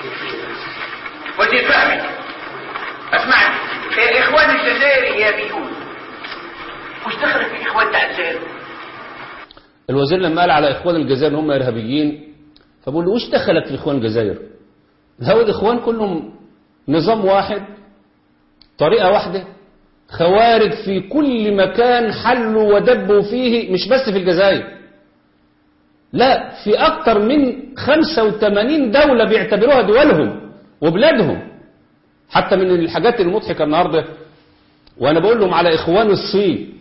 وزير فهمي اسمعني اخوان الجزائر ايابيون وش دخلت في الاخوان تاع الجزائر الوزير لما قال على اخوان الجزائر ان هم ارهابيين فبقول له وش دخلك في اخوان الجزائر هو الاخوان كلهم نظام واحد طريقه واحده خوارج في كل مكان حلوا ودبوا فيه مش بس في الجزائر لا في اكتر من 85 دولة بيعتبروها دولهم وبلادهم حتى من الحاجات المضحكة النهاردة وانا بقول لهم على اخوان الصين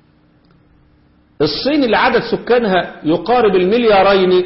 الصين اللي عدد سكانها يقارب المليارين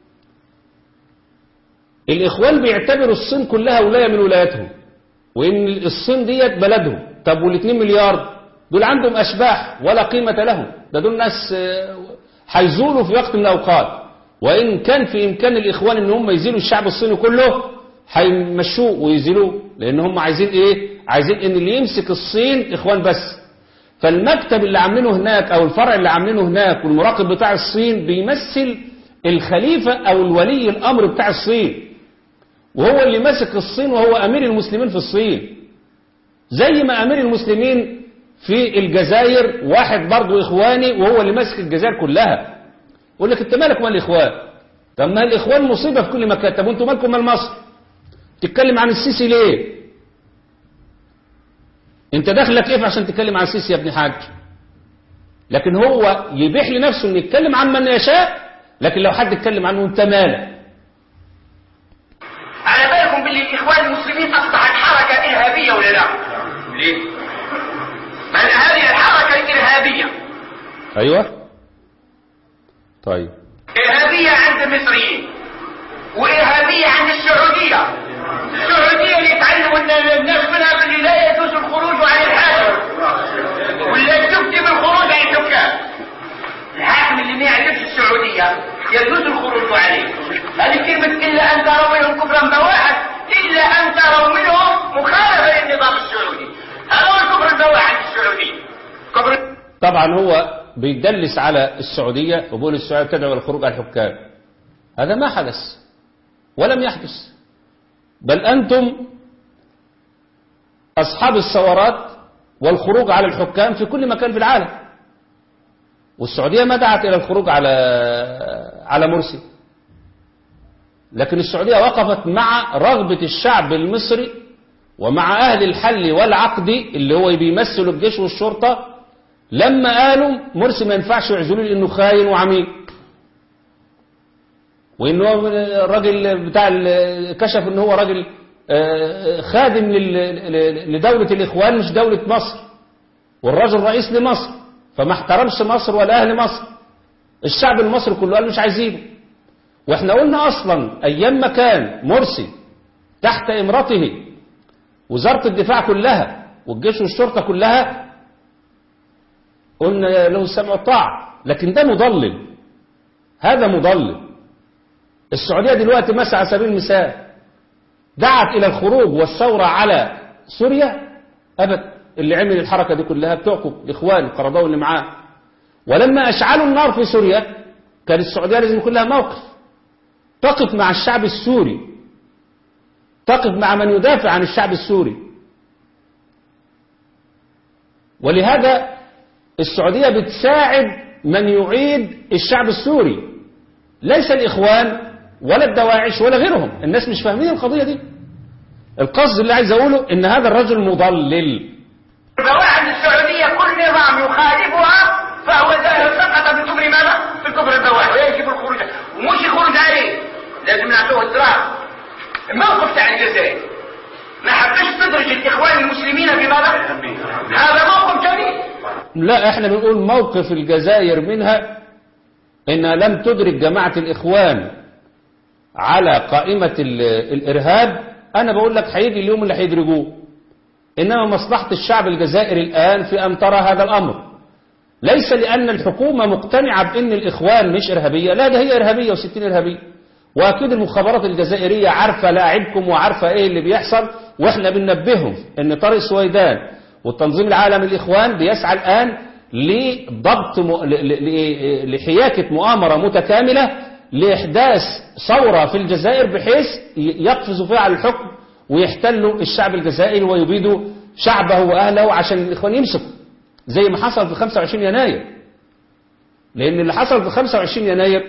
الإخوان بيعتبروا الصين كلها ولاية من ولاياتهم وإن الصين ديت بلدهم طب والاتنين مليار دول عندهم أشباح ولا قيمة لهم ده دول ناس آه، هيزولوا في وقت من الأوقات وإن كان في إمكان الإخوان إن هم يزيلوا الشعب الصيني كله هيمشوه ويزيلوه لأن هم عايزين إيه عايزين إن اللي يمسك الصين إخوان بس فالمكتب اللي عاملينه هناك او الفرع اللي عاملينه هناك والمراقب بتاع الصين بيمثل الخليفة او الولي الامر بتاع الصين وهو اللي ماسك الصين وهو امير المسلمين في الصين زي ما امير المسلمين في الجزائر واحد برضه اخواني وهو اللي ماسك الجزائر كلها يقول لك انت مالك مال الاخوان طب ما الاخوان مصيبة في كل مكان طب وانتوا مالكم مال مصر تتكلم عن السيسي ليه انت دخلك ايه عشان تتكلم عن السيسي يا ابن حاج لكن هو يبيح لنفسه انه يتكلم عن من يشاء لكن لو حد اتكلم عنه انت مالك على بالكم باللي الاخوان المسلمين اصبحت حركة ارهابية ولا لا ليه بل هذه الحركة الارهابية ايوه طيب إرهابية عند المصريين وإرهابية عند السعودية السعودية اللي يتعلموا الن- الناس منها باللي لا يجوز الخروج عن الحاكم ولا تكتب الخروج عن الحكام الحاكم اللي ما يعرفش السعودية يجوز الخروج عليه هذه كلمة إلا أن تروا منهم كفرا بواحا إلا أن تروا منهم مخالفة للنظام السعودي هذا هو الكفر البواح عند السعوديين كفر طبعا هو بيدلس على السعودية وبيقول السعودية تدعو الخروج على الحكام هذا ما حدث ولم يحدث بل أنتم أصحاب الثورات والخروج على الحكام في كل مكان في العالم والسعودية ما دعت إلى الخروج على على مرسي لكن السعودية وقفت مع رغبة الشعب المصري ومع أهل الحل والعقد اللي هو بيمثلوا الجيش والشرطة لما قالوا مرسي ما ينفعش يعزلوا لأنه خاين وعميل وإنه هو الراجل بتاع ال- كشف إن هو راجل آه، خادم لل- لدولة الإخوان مش دولة مصر والراجل رئيس لمصر فما احترمش مصر ولا أهل مصر الشعب المصري كله قال مش عايزينه واحنا قلنا أصلا أيام ما كان مرسي تحت إمرته وزارة الدفاع كلها والجيش والشرطة كلها قلنا له السمع والطاعة لكن ده مضلل هذا مضلل السعودية دلوقتي مثلا على سبيل المثال دعت إلى الخروج والثورة على سوريا أبد اللي عمل الحركة دي كلها بتعقب الإخوان القرضاوي اللي معاه ولما أشعلوا النار في سوريا كان السعودية لازم يكون لها موقف تقف مع الشعب السوري تقف مع من يدافع عن الشعب السوري ولهذا السعودية بتساعد من يعيد الشعب السوري ليس الإخوان ولا الدواعش ولا غيرهم الناس مش فاهمين القضية دي القصد اللي عايز أقوله إن هذا الرجل مضلل البواح عند السعودية كل نظام يخالفها فهو ذا- سقط في كفر ماذا؟ في كفر البواح ويجب الخروج ومش الخروج عليه لازم نعطوه اضطراب الموقف تاع الجزائر ما حبش تدرج الإخوان المسلمين في ماذا؟ هذا موقف جميل لا احنا بنقول موقف الجزائر منها انها لم تدرك جماعة الاخوان على قائمة ال- الارهاب انا بقول لك هيجي اليوم اللي هيدرجوه انما مصلحة الشعب الجزائري الان في ان ترى هذا الامر ليس لان الحكومة مقتنعة بان الاخوان مش ارهابية لا ده هي ارهابية وستين ارهابية واكيد المخابرات الجزائرية عارفة لاعبكم وعارفة ايه اللي بيحصل واحنا بننبههم ان طارق سويدان والتنظيم العالمي الاخوان بيسعى الان لضبط م... ل... ل... ل- لحياكة مؤامرة متكاملة لإحداث ثورة في الجزائر بحيث ي- يقفزوا فيها على الحكم ويحتلوا الشعب الجزائري ويبيدوا شعبه وأهله عشان الإخوان يمسكوا زي ما حصل في 25 يناير لأن اللي حصل في 25 يناير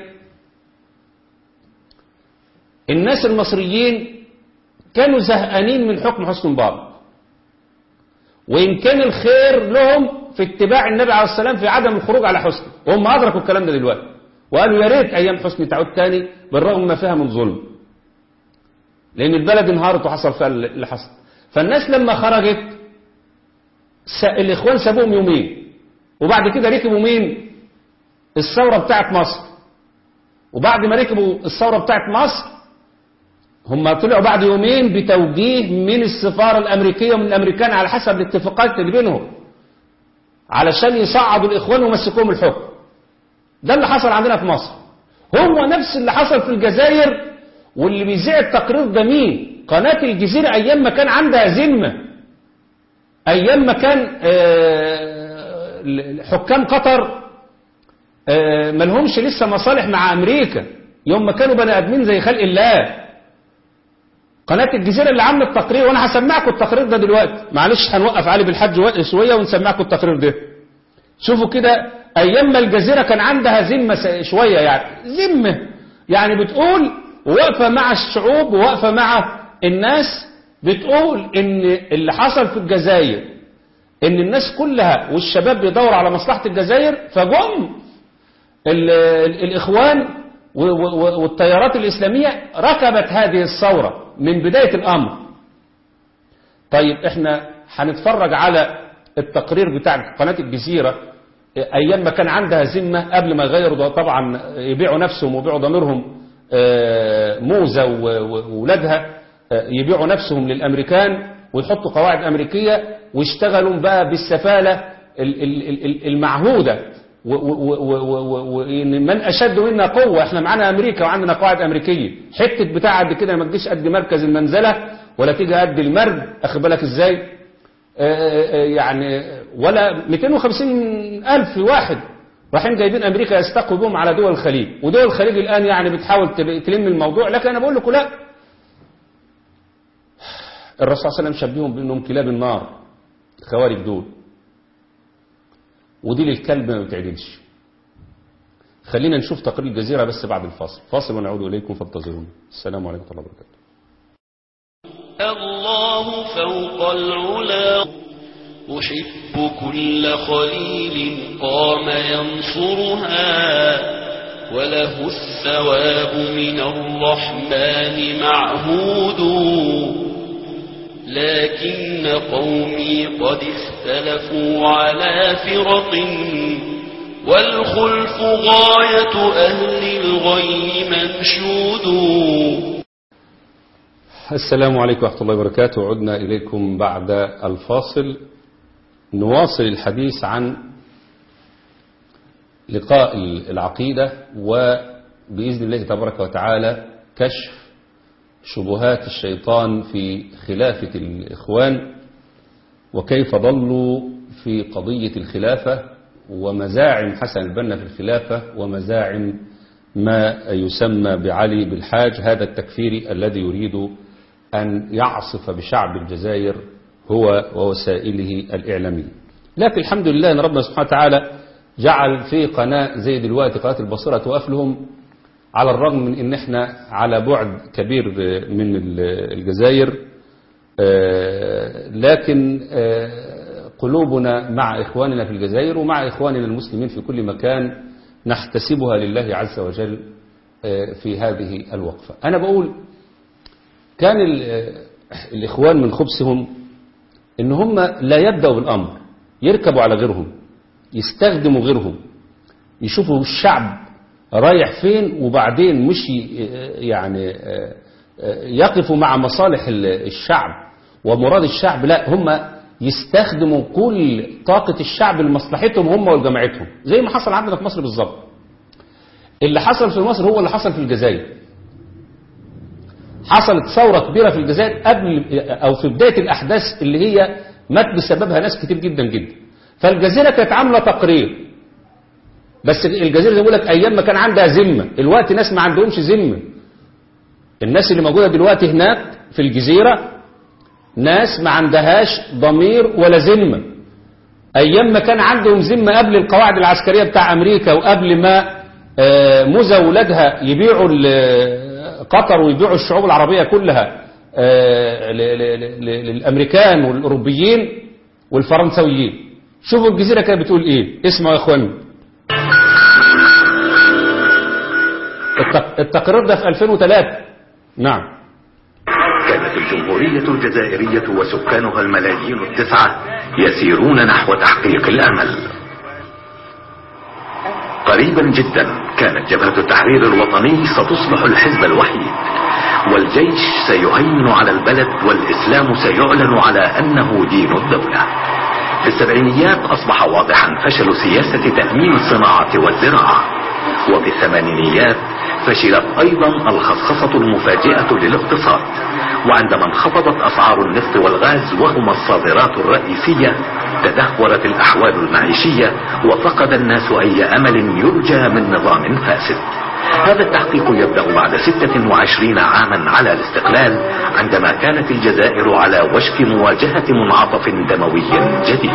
الناس المصريين كانوا زهقانين من حكم حسني مبارك وإن كان الخير لهم في اتباع النبي عليه السلام في عدم الخروج على حسني وهم أدركوا الكلام ده دلوقتي وقالوا يا ريت أيام حسني تعود تاني بالرغم ما فيها من ظلم لأن البلد انهارت وحصل فيها اللي حصل فالناس لما خرجت س... الإخوان سابوهم يومين وبعد كده ركبوا مين الثورة بتاعت مصر وبعد ما ركبوا الثورة بتاعت مصر هم طلعوا بعد يومين بتوجيه من السفارة الأمريكية ومن الأمريكان على حسب الاتفاقات اللي بينهم علشان يصعدوا الإخوان ويمسكوهم الحكم ده اللي حصل عندنا في مصر هو نفس اللي حصل في الجزائر واللي بيذيع التقرير ده مين قناة الجزيرة أيام ما كان عندها ذمة أيام ما كان آه، حكام قطر آه، ملهمش لسه مصالح مع أمريكا يوم ما كانوا بني آدمين زي خلق الله قناة الجزيرة اللي عملت تقرير وانا هسمعكم التقرير ده دلوقتي معلش هنوقف علي بالحج وق- شوية ونسمعكم التقرير ده شوفوا كده ايام ما الجزيرة كان عندها ذمة س- شوية يعني ذمة يعني بتقول واقفة مع الشعوب وواقفة مع الناس بتقول ان اللي حصل في الجزائر ان الناس كلها والشباب بيدور على مصلحة الجزائر فجم ال- ال- الإخوان و- و- والتيارات الإسلامية ركبت هذه الثورة من بداية الأمر طيب احنا هنتفرج على التقرير بتاع قناة الجزيرة أيام ما كان عندها ذمة قبل ما يغيروا ده طبعا يبيعوا نفسهم ويبيعوا ضميرهم آه، موزة و- و- وولادها آه، يبيعوا نفسهم للأمريكان ويحطوا قواعد أمريكية ويشتغلوا بقى بالسفالة ال- ال- ال- المعهودة و- و- و- و- و- وإن من أشد منا قوة احنا معانا أمريكا وعندنا قواعد أمريكية حتة بتاع قد كده ما تجيش قد مركز المنزلة ولا تيجي قد المرج أخد بالك إزاي آه، آه، يعني ولا 250 ألف واحد رايحين جايبين أمريكا يستقوا بهم على دول الخليج ودول الخليج الآن يعني بتحاول تب- تلم الموضوع لكن أنا بقول لكم لا الرسول صلى الله عليه وسلم شبههم بأنهم كلاب النار الخوارج دول ودي للكلب ما بتعدلش خلينا نشوف تقرير الجزيرة بس بعد الفاصل فاصل ونعود إليكم فانتظرونا السلام عليكم ورحمة الله وبركاته الله فوق العلا أحب كل خليل قام ينصرها وله الثواب من الرحمن معهود لكن قومي قد اختلفوا على فرق والخلف غاية أهل الغي منشود السلام عليكم ورحمة الله وبركاته عدنا إليكم بعد الفاصل نواصل الحديث عن لقاء العقيدة وبإذن الله تبارك وتعالى كشف شبهات الشيطان في خلافة الإخوان وكيف ضلوا في قضية الخلافة ومزاعم حسن البنا في الخلافة ومزاعم ما يسمى بعلي بالحاج هذا التكفيري الذي يريد أن يعصف بشعب الجزائر هو ووسائله الإعلامية لكن الحمد لله أن ربنا سبحانه وتعالى جعل في قناة زي دلوقتي قناة البصيرة توقف لهم على الرغم من ان احنا على بعد كبير من الجزائر لكن قلوبنا مع إخواننا في الجزائر ومع إخواننا المسلمين في كل مكان نحتسبها لله عز وجل في هذه الوقفة أنا بقول كان الإخوان من خبثهم إن هم لا يبدأوا بالأمر يركبوا على غيرهم يستخدموا غيرهم يشوفوا الشعب رايح فين وبعدين مش يعني يقفوا مع مصالح الشعب ومراد الشعب لا هم يستخدموا كل طاقة الشعب لمصلحتهم هم وجماعتهم زي ما حصل عندنا في مصر بالظبط اللي حصل في مصر هو اللي حصل في الجزائر حصلت ثورة كبيرة في الجزائر قبل أو في بداية الأحداث اللي هي مات بسببها ناس كتير جدا جدا فالجزيرة كانت عاملة تقرير بس الجزيرة بيقول لك أيام ما كان عندها ذمة الوقت ناس ما عندهمش ذمة الناس اللي موجودة دلوقتي هناك في الجزيرة ناس ما عندهاش ضمير ولا ذمة أيام ما كان عندهم ذمة قبل القواعد العسكرية بتاع أمريكا وقبل ما موزة ولادها يبيعوا قطر ويبيعوا الشعوب العربية كلها للأمريكان والأوروبيين والفرنسويين شوفوا الجزيرة كانت بتقول إيه اسمعوا يا إخواني التقرير ده في 2003 نعم كانت الجمهورية الجزائرية وسكانها الملايين التسعة يسيرون نحو تحقيق الأمل قريبا جدا كانت جبهة التحرير الوطني ستصبح الحزب الوحيد والجيش سيهيمن على البلد والإسلام سيعلن على أنه دين الدولة في السبعينيات أصبح واضحا فشل سياسة تأمين الصناعة والزراعة وفي الثمانينيات فشلت أيضا الخصخصة المفاجئة للاقتصاد وعندما انخفضت أسعار النفط والغاز وهما الصادرات الرئيسية تدهورت الأحوال المعيشية وفقد الناس أي أمل يرجى من نظام فاسد هذا التحقيق يبدأ بعد 26 عاما على الاستقلال عندما كانت الجزائر على وشك مواجهة منعطف دموي جديد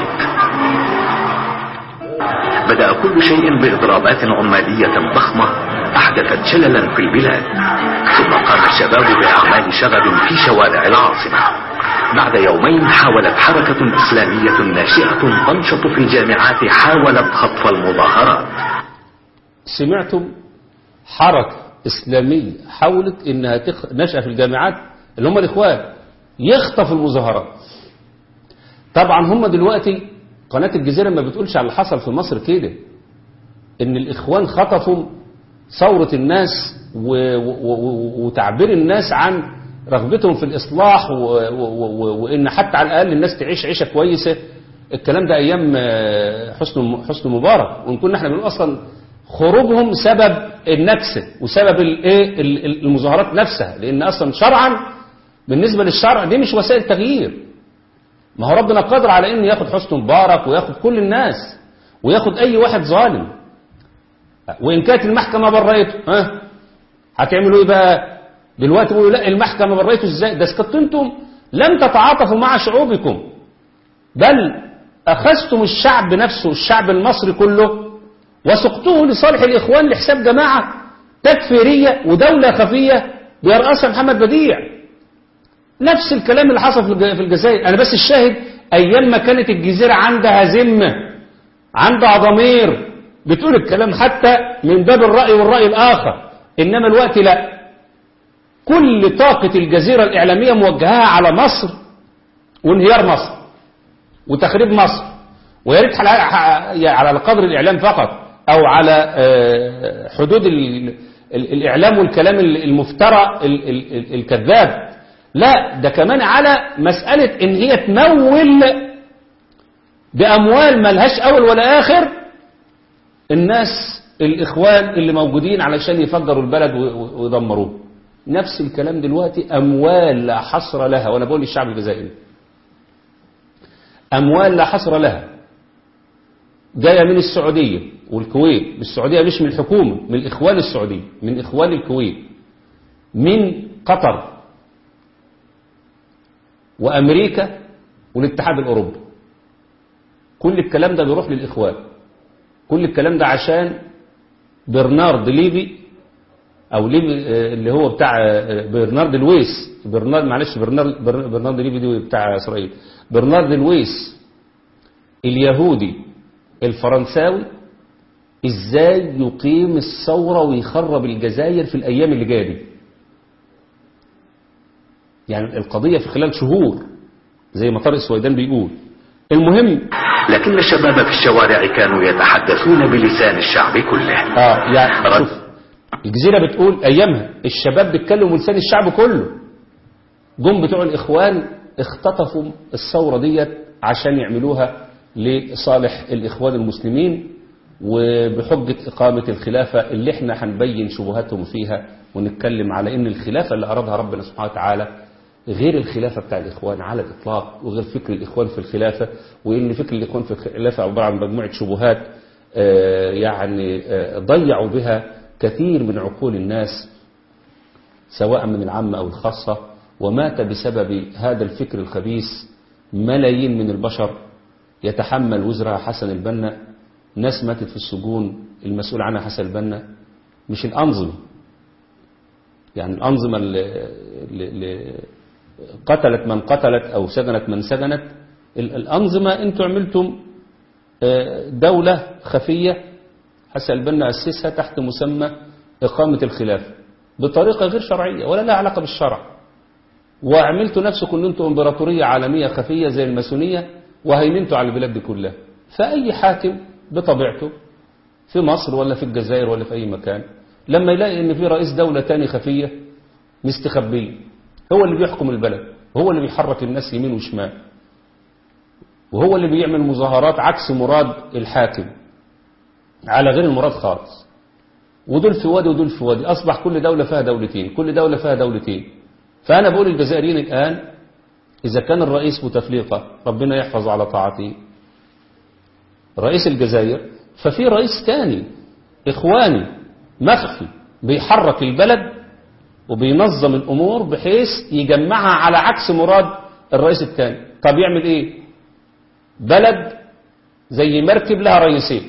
بدأ كل شيء بإضرابات عمالية ضخمة أحدثت شللا في البلاد ثم قام الشباب بأعمال شغب في شوارع العاصمة بعد يومين حاولت حركة إسلامية ناشئة تنشط في الجامعات حاولت خطف المظاهرات سمعتم حركة إسلامية حاولت إنها تخ... نشأ في الجامعات اللي هم الإخوان يخطف المظاهرات طبعا هم دلوقتي قناة الجزيرة ما بتقولش على اللي حصل في مصر كده إن الإخوان خطفوا ثورة الناس و... و... و... وتعبير الناس عن رغبتهم في الإصلاح و... و... و... وإن حتى على الأقل الناس تعيش عيشة كويسة الكلام ده أيام آه، حسن حسن مبارك وإن كنا احنا بنقول أصلا خروجهم سبب النكسة وسبب الايه ال- ال- المظاهرات نفسها لأن أصلا شرعا بالنسبة للشرع دي مش وسائل تغيير ما هو ربنا قادر على إن ياخد حسن مبارك وياخد كل الناس وياخد أي واحد ظالم وإن كانت المحكمة بريته ها هتعملوا إيه بقى دلوقتي بيقولوا لا المحكمة بريته إزاي ده كنتوا أنتم لم تتعاطفوا مع شعوبكم بل أخذتم الشعب نفسه الشعب المصري كله وسقتوه لصالح الإخوان لحساب جماعة تكفيرية ودولة خفية بيرأسها محمد بديع نفس الكلام اللي حصل في الج- في الجزائر أنا بس الشاهد أيام ما كانت الجزيرة عندها ذمة عندها ضمير بتقول الكلام حتى من باب الرأي والرأي الآخر إنما الوقت لا كل طاقة الجزيرة الإعلامية موجهة على مصر وانهيار مصر وتخريب مصر ويا ريت على على قدر الإعلام فقط أو على آه، حدود ال- ال- الإعلام والكلام ال- المفترى ال- ال- ال- الكذاب لا ده كمان على مسألة إن هي تمول بأموال ملهاش أول ولا آخر الناس الإخوان اللي موجودين علشان يفجروا البلد و- و- ويدمروه نفس الكلام دلوقتي أموال لا حصر لها وأنا بقول للشعب الجزائري أموال لا حصر لها جاية من السعودية والكويت السعودية مش من الحكومة من الإخوان السعودية من إخوان الكويت من قطر وأمريكا والاتحاد الأوروبي كل الكلام ده بيروح للإخوان كل الكلام ده عشان برنارد ليفي او ليفي آه، اللي هو بتاع آه، برنارد لويس برنارد معلش برنارد بر- برنارد ليفي دي بتاع اسرائيل برنارد لويس اليهودي الفرنساوي ازاي يقيم الثورة ويخرب الجزائر في الايام اللي جايه دي يعني القضية في خلال شهور زي ما طارق السويدان بيقول المهم لكن الشباب في الشوارع كانوا يتحدثون بلسان الشعب كله اه يعني رد. شوف الجزيرة بتقول ايامها الشباب بيتكلموا بلسان الشعب كله جم بتوع الاخوان اختطفوا الثورة ديت عشان يعملوها لصالح الاخوان المسلمين وبحجة اقامة الخلافة اللي احنا هنبين شبهاتهم فيها ونتكلم على ان الخلافة اللي ارادها ربنا سبحانه وتعالى غير الخلافة بتاع الإخوان على الإطلاق وغير فكر الإخوان في الخلافة وإن فكر الإخوان في الخلافة عبارة عن مجموعة شبهات آه، يعني آه، ضيعوا بها كثير من عقول الناس سواء من العامة أو الخاصة ومات بسبب هذا الفكر الخبيث ملايين من البشر يتحمل وزرها حسن البنا ناس ماتت في السجون المسؤول عنها حسن البنا مش الأنظمة يعني الأنظمة اللي, اللي قتلت من قتلت أو سجنت من سجنت ال- الأنظمة أنتم عملتم آه، دولة خفية حسن البنا أسسها تحت مسمى إقامة الخلافة بطريقة غير شرعية ولا لها علاقة بالشرع وعملتوا نفسكم ان انتم امبراطورية عالمية خفية زي الماسونية وهيمنتوا على البلاد دي كلها فأي حاكم بطبيعته في مصر ولا في الجزائر ولا في أي مكان لما يلاقي ان في رئيس دولة تاني خفية مستخبية هو اللي بيحكم البلد هو اللي بيحرك الناس يمين وشمال وهو اللي بيعمل مظاهرات عكس مراد الحاكم على غير المراد خالص ودول في وادي ودول في وادي أصبح كل دولة فيها دولتين كل دولة فيها دولتين فأنا بقول للجزائريين الآن إذا كان الرئيس بوتفليقة ربنا يحفظ على طاعته رئيس الجزائر ففي رئيس تاني إخواني مخفي بيحرك البلد وبينظم الأمور بحيث يجمعها على عكس مراد الرئيس التاني طب يعمل إيه بلد زي مركب لها رئيسين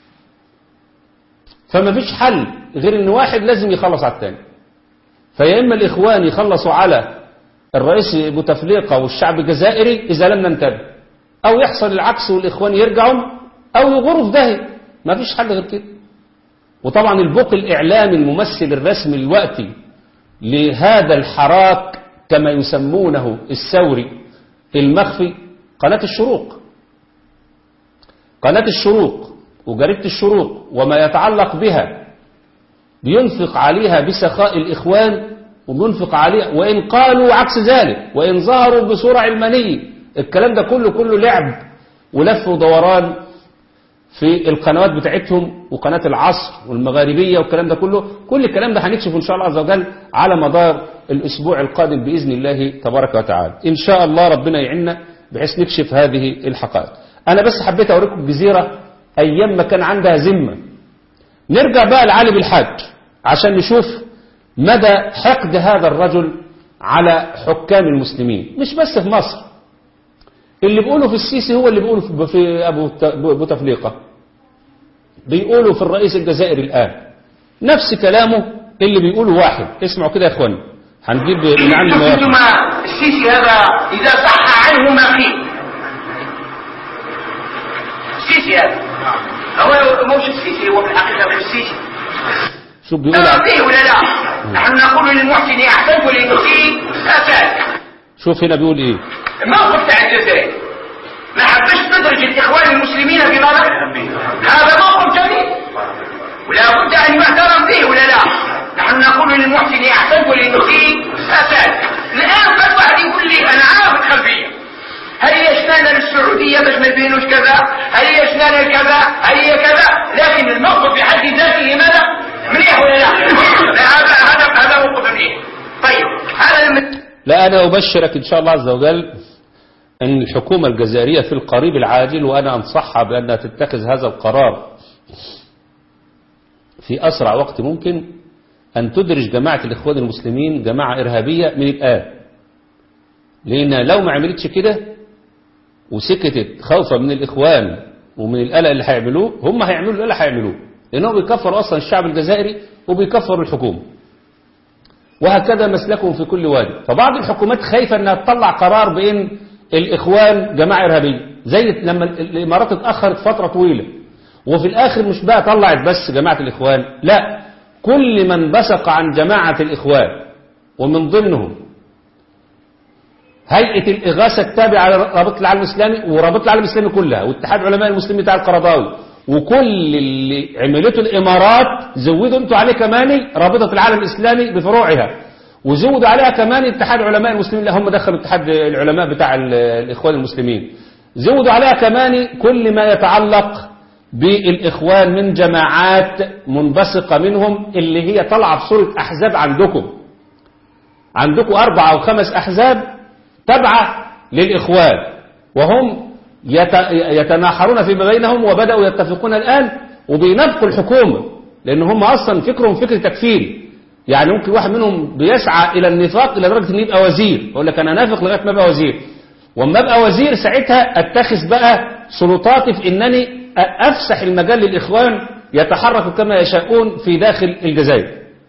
فما فيش حل غير ان واحد لازم يخلص على التاني فيا اما الاخوان يخلصوا على الرئيس بوتفليقه والشعب الجزائري اذا لم ننتبه او يحصل العكس والاخوان يرجعوا او يغوروا في داهيه ما فيش حل غير كده وطبعا البوق الاعلامي الممثل الرسمي الوقتي لهذا الحراك كما يسمونه الثوري المخفي قناه الشروق قناه الشروق وجريدة الشروق وما يتعلق بها بينفق عليها بسخاء الإخوان وبينفق عليها وإن قالوا عكس ذلك وإن ظهروا بصورة علمانية الكلام ده كله كله لعب ولف ودوران في القنوات بتاعتهم وقناة العصر والمغاربية والكلام ده كله كل الكلام ده هنكشفه إن شاء الله عز وجل على مدار الأسبوع القادم بإذن الله تبارك وتعالى إن شاء الله ربنا يعيننا بحيث نكشف هذه الحقائق أنا بس حبيت أوريكم الجزيرة أيام ما كان عندها ذمة نرجع بقى لعلي بالحاج عشان نشوف مدى حقد هذا الرجل على حكام المسلمين مش بس في مصر اللي بيقوله في السيسي هو اللي بيقوله في- في أبو ت- أبو تفليقة بيقوله في الرئيس الجزائري الآن نفس كلامه اللي بيقوله واحد اسمعوا كده يا اخوان هنجيب من عند شوف المواقع. انتم السيسي هذا اذا صح عنه ما فيه السيسي هذا هو مش السيسي هو في الحقيقه مش السيسي شوف بيقول ترى فيه ولا لا نحن نقول للمحسن احسنت وللمسيء اساء شوف هنا بيقول ايه الموقف تاع الجزائر ما حبش تدرج الاخوان المسلمين في ماذا هذا موقف جميل ولا بد ان يعترف به ولا لا نحن نقول للمحسن احسنت وللمسيء اساء الان قد واحد يقول لي انا عارف الخلفيه هل يشنانا للسعودية باش ما يبينوش كذا هل يشنانا كذا هل هي كذا لكن الموقف في حد ذاته ماذا مليح ولا لا لا، هذا هذا هذا موقف مليح طيب هذا لما لا أنا أبشرك إن شاء الله عز وجل أن الحكومة الجزائرية في القريب العاجل وأنا أنصحها بأنها تتخذ هذا القرار في أسرع وقت ممكن أن تدرج جماعة الإخوان المسلمين جماعة إرهابية من الآن لأن لو ما عملتش كده وسكتت خوفا من الإخوان ومن القلق اللي هيعملوه هم هيعملوا القلق هيعملوه لأنهم بيكفروا أصلا الشعب الجزائري وبيكفروا الحكومة وهكذا مسلكهم في كل وادي فبعض الحكومات خايفة انها تطلع قرار بان الاخوان جماعة ارهابية زي لما الامارات اتأخرت فترة طويلة وفي الاخر مش بقى طلعت بس جماعة الاخوان لا كل من بصق عن جماعة الاخوان ومن ضمنهم هيئة الإغاثة التابعة لرابطة العالم الإسلامي ورابطة العالم الإسلامي كلها واتحاد علماء المسلمين بتاع القرضاوي وكل اللي عملته الإمارات زودوا انتوا عليه كمان رابطة العالم الإسلامي بفروعها وزودوا عليها كمان اتحاد علماء المسلمين اللي هم دخلوا اتحاد العلماء بتاع ال- الإخوان المسلمين زودوا عليها كمان كل ما يتعلق بالإخوان من جماعات منبثقة منهم اللي هي طالعة في صورة أحزاب عندكم عندكم أربع أو خمس أحزاب تبعة للإخوان وهم يت- يتناحرون فيما بينهم وبدأوا يتفقون الآن وبينافقوا الحكومة لأن هم أصلا فكرهم فكر تكفيري يعني ممكن واحد منهم بيسعى إلى النفاق إلى درجة إنه يبقى وزير يقول لك أنا نافق لغاية ما أبقى وزير وأما أبقى وزير ساعتها أتخذ بقى سلطاتي في إنني أ- أفسح المجال للإخوان يتحركوا كما يشاءون في داخل الجزائر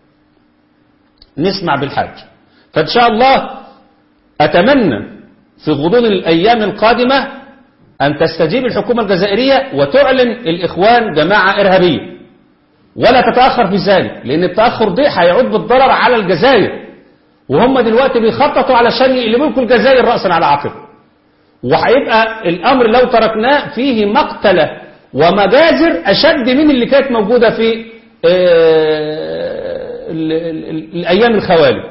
نسمع بالحاج فإن شاء الله أتمنى في غضون الأيام القادمة أن تستجيب الحكومة الجزائرية وتعلن الإخوان جماعة إرهابية ولا تتأخر في ذلك لأن التأخر دي هيعود بالضرر على الجزائر وهم دلوقتي بيخططوا علشان يقلبوا لكم الجزائر رأسا على عقب وهيبقى الأمر لو تركناه فيه مقتلة ومجازر أشد من اللي كانت موجودة في آه، ال- ال- ال- الأيام الخوالي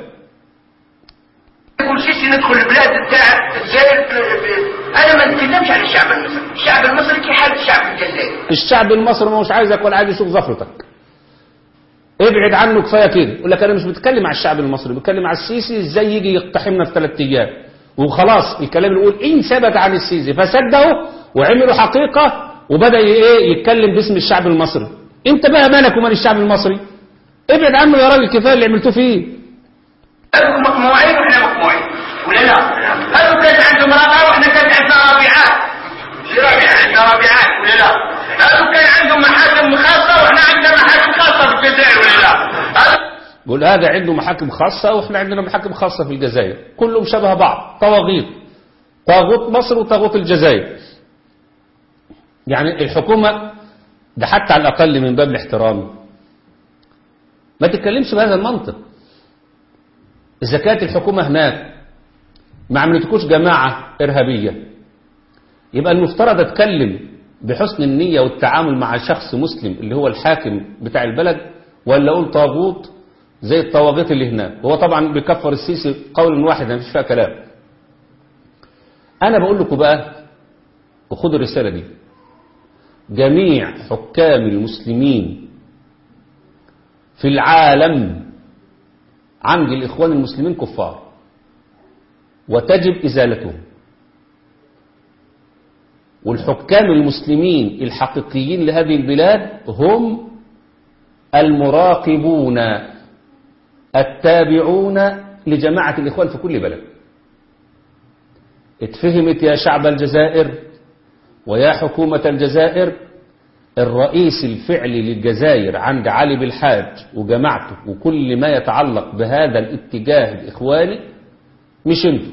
يقول سيسي ندخل البلاد بتاع الجزائر انا ما نتكلمش عن الشعب المصري الشعب المصري كي حال الشعب الجزائري الشعب المصري ما مش عايزك ولا عايز يشوف زفرتك ابعد عنه كفايه كده يقول لك انا مش بتكلم على الشعب المصري بتكلم على السيسي ازاي يجي يقتحمنا في ثلاث ايام وخلاص الكلام اللي يقول ان ثبت عن السيسي فصدقوا وعملوا حقيقه وبدا ايه يتكلم باسم الشعب المصري انت بقى مالك ومال الشعب المصري ابعد عنه يا راجل كفايه اللي عملتوه فيه هذوك مقموعين واحنا مقموعين ولا لا هذوك كانت عندهم رابعه واحنا كانت عندنا رابعات رابعات عندنا رابعات ولا لا هذوك كان عندهم محاكم خاصه واحنا عندنا محاكم خاصه في الجزائر ولا لا هذوك بيقول هذا عنده محاكم خاصة واحنا عندنا محاكم خاصة في الجزائر كلهم شبه بعض طواغيت طاغوت مصر وطاغوت الجزائر يعني الحكومة ده حتى على الأقل من باب الاحترام ما تتكلمش بهذا المنطق إذا كانت الحكومة هناك ما عملتكوش جماعة إرهابية يبقى المفترض أتكلم بحسن النية والتعامل مع شخص مسلم اللي هو الحاكم بتاع البلد ولا أقول طاغوت زي الطواغيت اللي هناك هو طبعا بيكفر السيسي قولا واحدا مفيش فيها كلام أنا بقول لكم بقى وخدوا الرسالة دي جميع حكام المسلمين في العالم عند الإخوان المسلمين كفار وتجب إزالتهم والحكام المسلمين الحقيقيين لهذه البلاد هم المراقبون التابعون لجماعة الإخوان في كل بلد اتفهمت يا شعب الجزائر ويا حكومة الجزائر الرئيس الفعلي للجزائر عند علي بالحاج وجماعته وكل ما يتعلق بهذا الاتجاه الإخواني مش انتوا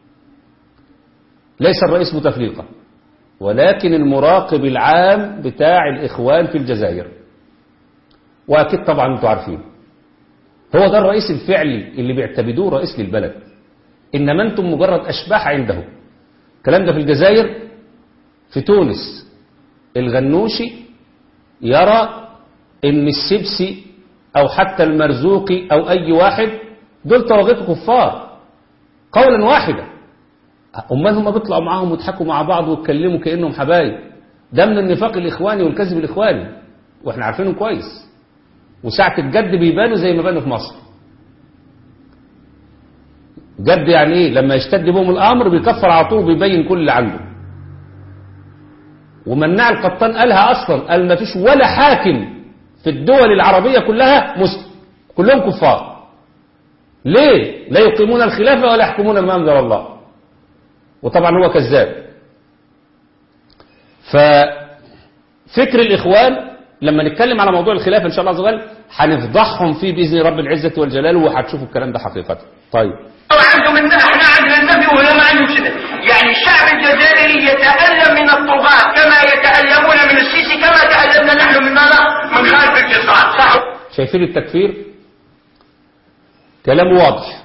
ليس الرئيس بوتفليقة ولكن المراقب العام بتاع الإخوان في الجزائر وأكيد طبعا انتوا عارفين هو ده الرئيس الفعلي اللي بيعتبدوه رئيس للبلد إنما أنتم مجرد أشباح عنده الكلام ده في الجزائر في تونس الغنوشي يرى ان السبسي او حتى المرزوقي او اي واحد دول طواغيت كفار قولا واحدا امال هم بيطلعوا معاهم ويضحكوا مع بعض ويتكلموا كانهم حبايب ده من النفاق الاخواني والكذب الاخواني واحنا عارفينه كويس وساعة الجد بيبانوا زي ما بانوا في مصر جد يعني ايه لما يشتد بهم الامر بيكفر على طول بيبين كل اللي عنده ومناع القطان قالها اصلا قال ما فيش ولا حاكم في الدول العربية كلها مسلم كلهم كفار ليه لا يقيمون الخلافة ولا يحكمون بما انزل الله وطبعا هو كذاب ففكر الاخوان لما نتكلم على موضوع الخلافة ان شاء الله عز وجل هنفضحهم فيه باذن رب العزة والجلال وهتشوفوا الكلام ده حقيقة طيب وعندهم الن- احنا عندنا النبي ولا ما عندهم كده يعني الشعب الجزائري يتألم من الطغاة كما يتألمون من السيسي كما تألمنا نحن من ماذا؟ من خارج الجزائر صح شايفين التكفير كلام واضح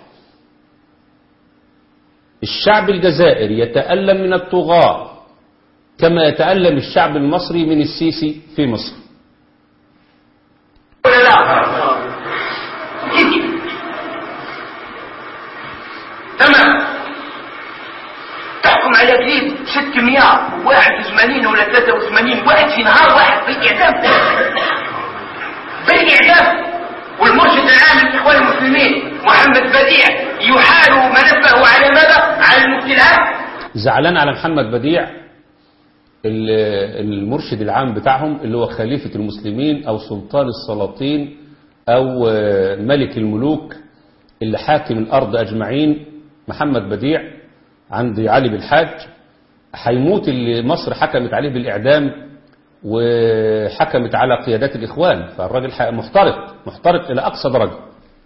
الشعب الجزائري يتألم من الطغاة كما يتألم الشعب المصري من السيسي في مصر ولا لا؟ جدي. تمام تحكم على جديد 681 ولا 83 واحد في نهار واحد بالإعدام بالإعدام والمرشد العام للإخوان المسلمين محمد بديع يحال ملفه على ماذا؟ على المفتي العام زعلان على محمد بديع ال- المرشد العام بتاعهم اللي هو خليفة المسلمين أو سلطان السلاطين أو آه، ملك الملوك اللي حاكم الأرض أجمعين محمد بديع عند علي بالحاج هيموت اللي مصر حكمت عليه بالإعدام وحكمت على قيادات الإخوان فالراجل ح- محترق محترق إلى أقصى درجة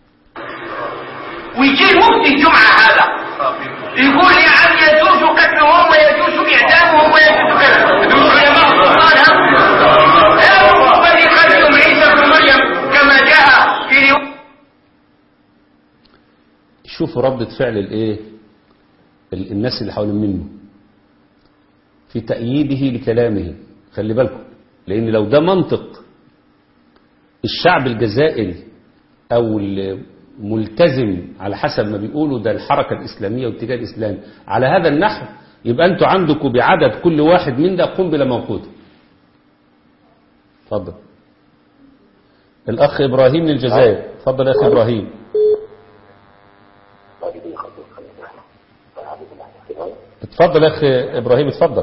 ويجي المفتي الجمعة هذا يقول يا عم يجوز قتلهم ويجوز إعدامهم ويجوز كذا يجوز علماء السلطان ها ويقتلهم عيسى بن مريم كما جاء في رواية شوفوا ردة فعل الايه ال- الناس اللي حوالين منه في تأييده لكلامه خلي بالكم لأن لو ده منطق الشعب الجزائري أو الملتزم على حسب ما بيقولوا ده الحركة الإسلامية والاتجاه الإسلامي على هذا النحو يبقى أنتوا عندكم بعدد كل واحد من ده قنبلة موقوتة اتفضل الأخ إبراهيم من الجزائر اتفضل يا أخي إبراهيم اتفضل يا أخي إبراهيم اتفضل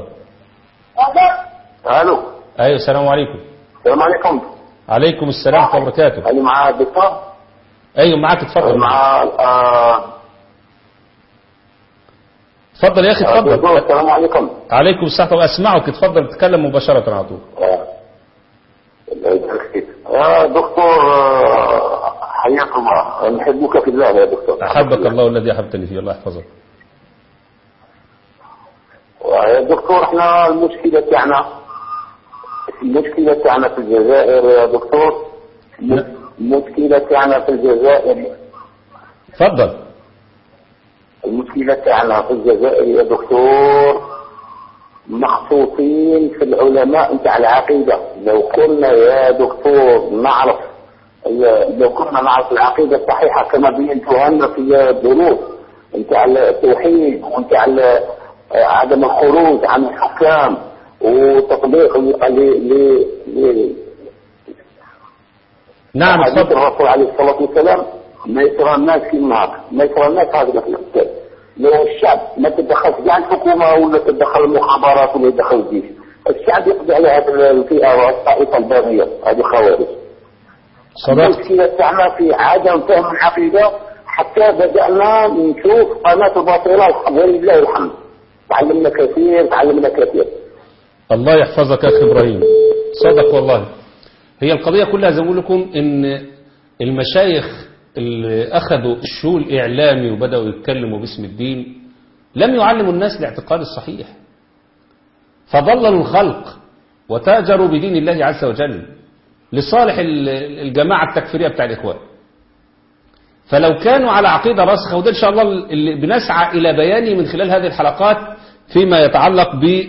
الو أيوة السلام عليكم السلام عليكم عليكم السلام ورحمة الله وبركاته انا مع الدكتور أيوة معاك اتفضل مع آه، اتفضل يا أخي دكتور اتفضل السلام عليكم عليكم السلام وأسمعك اتفضل تتكلم مباشرة على طول آه، الله يبارك فيك. يا دكتور آه، حياك الله نحبك في الله يا دكتور أحبك الله الذي أحبتني فيه الله يحفظك يا دكتور احنا المشكلة تاعنا المشكلة تاعنا في الجزائر يا دكتور المشكلة تاعنا في الجزائر اتفضل المشكلة تاعنا في الجزائر يا دكتور مخصوصين في العلماء نتاع العقيدة لو كنا يا دكتور نعرف لو كنا نعرف العقيدة الصحيحة كما بينتوها لنا في الدروس نتاع التوحيد ونتاع عدم الخروج عن الحكام وتطبيق ل ل ل نعم حديث اتفضل الرسول عليه الصلاة والسلام ما يسرى الناس في النار ما يسرى الناس هذا مثل الكتاب لو الشعب ما تدخلش كاع الحكومة ولا تدخل المخابرات ولا يدخل الجيش الشعب يقضي على هذه الفئة والطائفة الباغية هذه خوارج صدقت المشكلة تاعنا في عدم فهم العقيدة حتى بدأنا نشوف قناة الباطلة ولله الحمد تعلمنا كثير تعلمنا كثير الله يحفظك يا أخي إبراهيم صدق والله هي القضية كلها زي ما بقول لكم إن المشايخ اللي أخذوا الشو الإعلامي وبدأوا يتكلموا باسم الدين لم يعلموا الناس الاعتقاد الصحيح فضللوا الخلق وتاجروا بدين الله عز وجل لصالح ال- الجماعة التكفيرية بتاع الإخوان فلو كانوا على عقيدة راسخة وده إن شاء الله اللي بنسعى إلى بيانه من خلال هذه الحلقات فيما يتعلق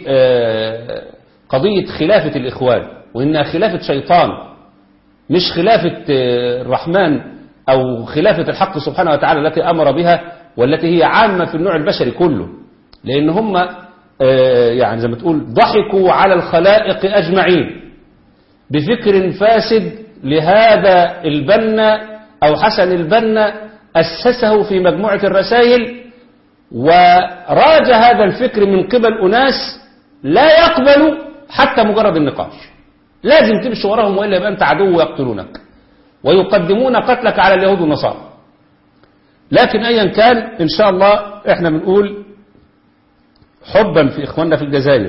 بقضية خلافة الإخوان وإنها خلافة شيطان مش خلافة آه، الرحمن أو خلافة الحق سبحانه وتعالى التي أمر بها والتي هي عامة في النوع البشري كله لأن هم آه، يعني زي ما تقول ضحكوا على الخلائق أجمعين بفكر فاسد لهذا البنا أو حسن البنا أسسه في مجموعة الرسائل وراج هذا الفكر من قبل أناس لا يقبل حتى مجرد النقاش لازم تمشي وراهم وإلا يبقى أنت عدو ويقتلونك ويقدمون قتلك على اليهود والنصارى لكن أيا كان إن شاء الله إحنا بنقول حبا في إخواننا في الجزائر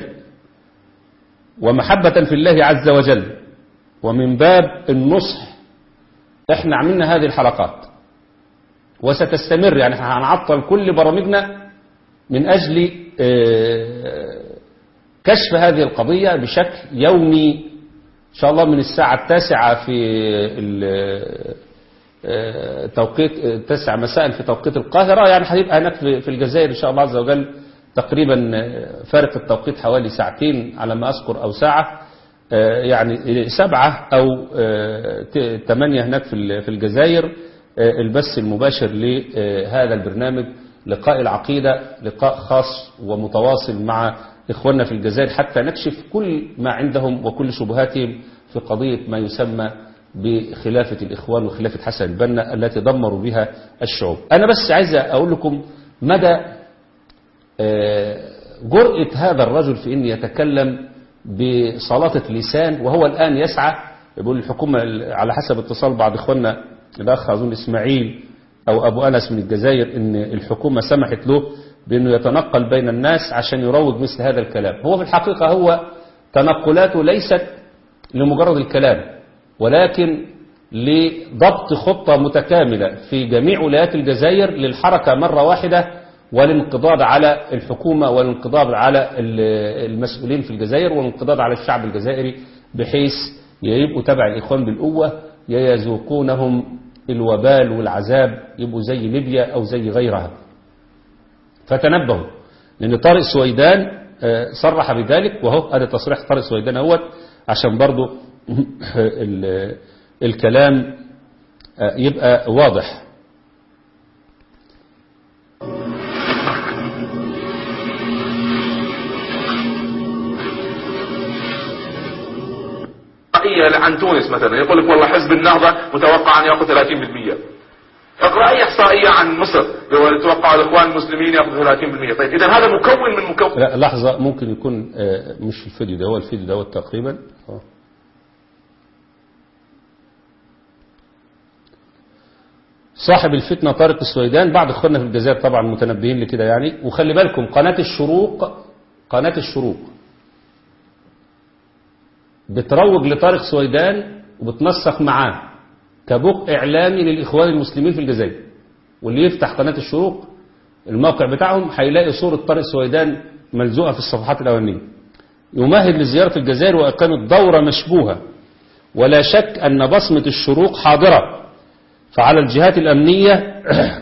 ومحبة في الله عز وجل ومن باب النصح احنا عملنا هذه الحلقات وستستمر يعني احنا هنعطل كل برامجنا من أجل آه، كشف هذه القضية بشكل يومي إن شاء الله من الساعة التاسعة في ال- آه، توقيت التاسعة مساء في توقيت القاهرة يعني هيبقى هناك في في الجزائر إن شاء الله عز وجل تقريبا آه، فارق التوقيت حوالي ساعتين على ما أذكر أو ساعة آه، يعني سبعة أو آه، ت- ثمانية هناك في ال- في الجزائر آه، البث المباشر لهذا البرنامج لقاء العقيدة لقاء خاص ومتواصل مع إخواننا في الجزائر حتى نكشف كل ما عندهم وكل شبهاتهم في قضية ما يسمى بخلافة الإخوان وخلافة حسن البنا التي دمروا بها الشعوب أنا بس عايز أقول لكم مدى آه، جرأة هذا الرجل في أن يتكلم بسلاطة لسان وهو الآن يسعى يقول الحكومة على حسب اتصال بعض إخواننا الأخ أظن إسماعيل أو أبو أنس من الجزائر أن الحكومة سمحت له بأنه يتنقل بين الناس عشان يروج مثل هذا الكلام هو في الحقيقة هو تنقلاته ليست لمجرد الكلام ولكن لضبط خطة متكاملة في جميع ولايات الجزائر للحركة مرة واحدة والانقضاض على الحكومة والانقضاض على ال- المسؤولين في الجزائر والانقضاض على الشعب الجزائري بحيث يبقوا تبع الإخوان بالقوة يذوقونهم الوبال والعذاب يبقوا زي ليبيا أو زي غيرها فتنبهوا لأن طارق سويدان آه، صرح بذلك وهو هذا تصريح طارق سويدان اهوت عشان برضو ال- الكلام آه، يبقى واضح إحصائية عن تونس مثلا يقول لك والله حزب النهضة متوقع أن يأخذ 30% اقرأ أي إحصائية عن مصر يقول يتوقع الإخوان المسلمين يأخذ 30% طيب إذا هذا مكون من مكون لا لحظة ممكن يكون آه، مش الفيديو ده هو الفيديو ده هو تقريبا آه. صاحب الفتنة طارق السويدان بعض اخواننا في الجزائر طبعا متنبهين لكده يعني وخلي بالكم قناة الشروق قناة الشروق بتروج لطارق سويدان وبتنسق معاه كبوق إعلامي للإخوان المسلمين في الجزائر واللي يفتح قناة الشروق الموقع بتاعهم هيلاقي صورة طارق سويدان ملزوقة في الصفحات الأولانية يمهد لزيارة الجزائر وإقامة دورة مشبوهة ولا شك أن بصمة الشروق حاضرة فعلى الجهات الأمنية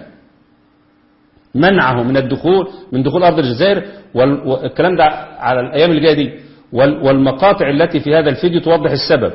منعه من الدخول من دخول أرض الجزائر وال- والكلام ده على الأيام اللي جاية دي وال- والمقاطع التي في هذا الفيديو توضح السبب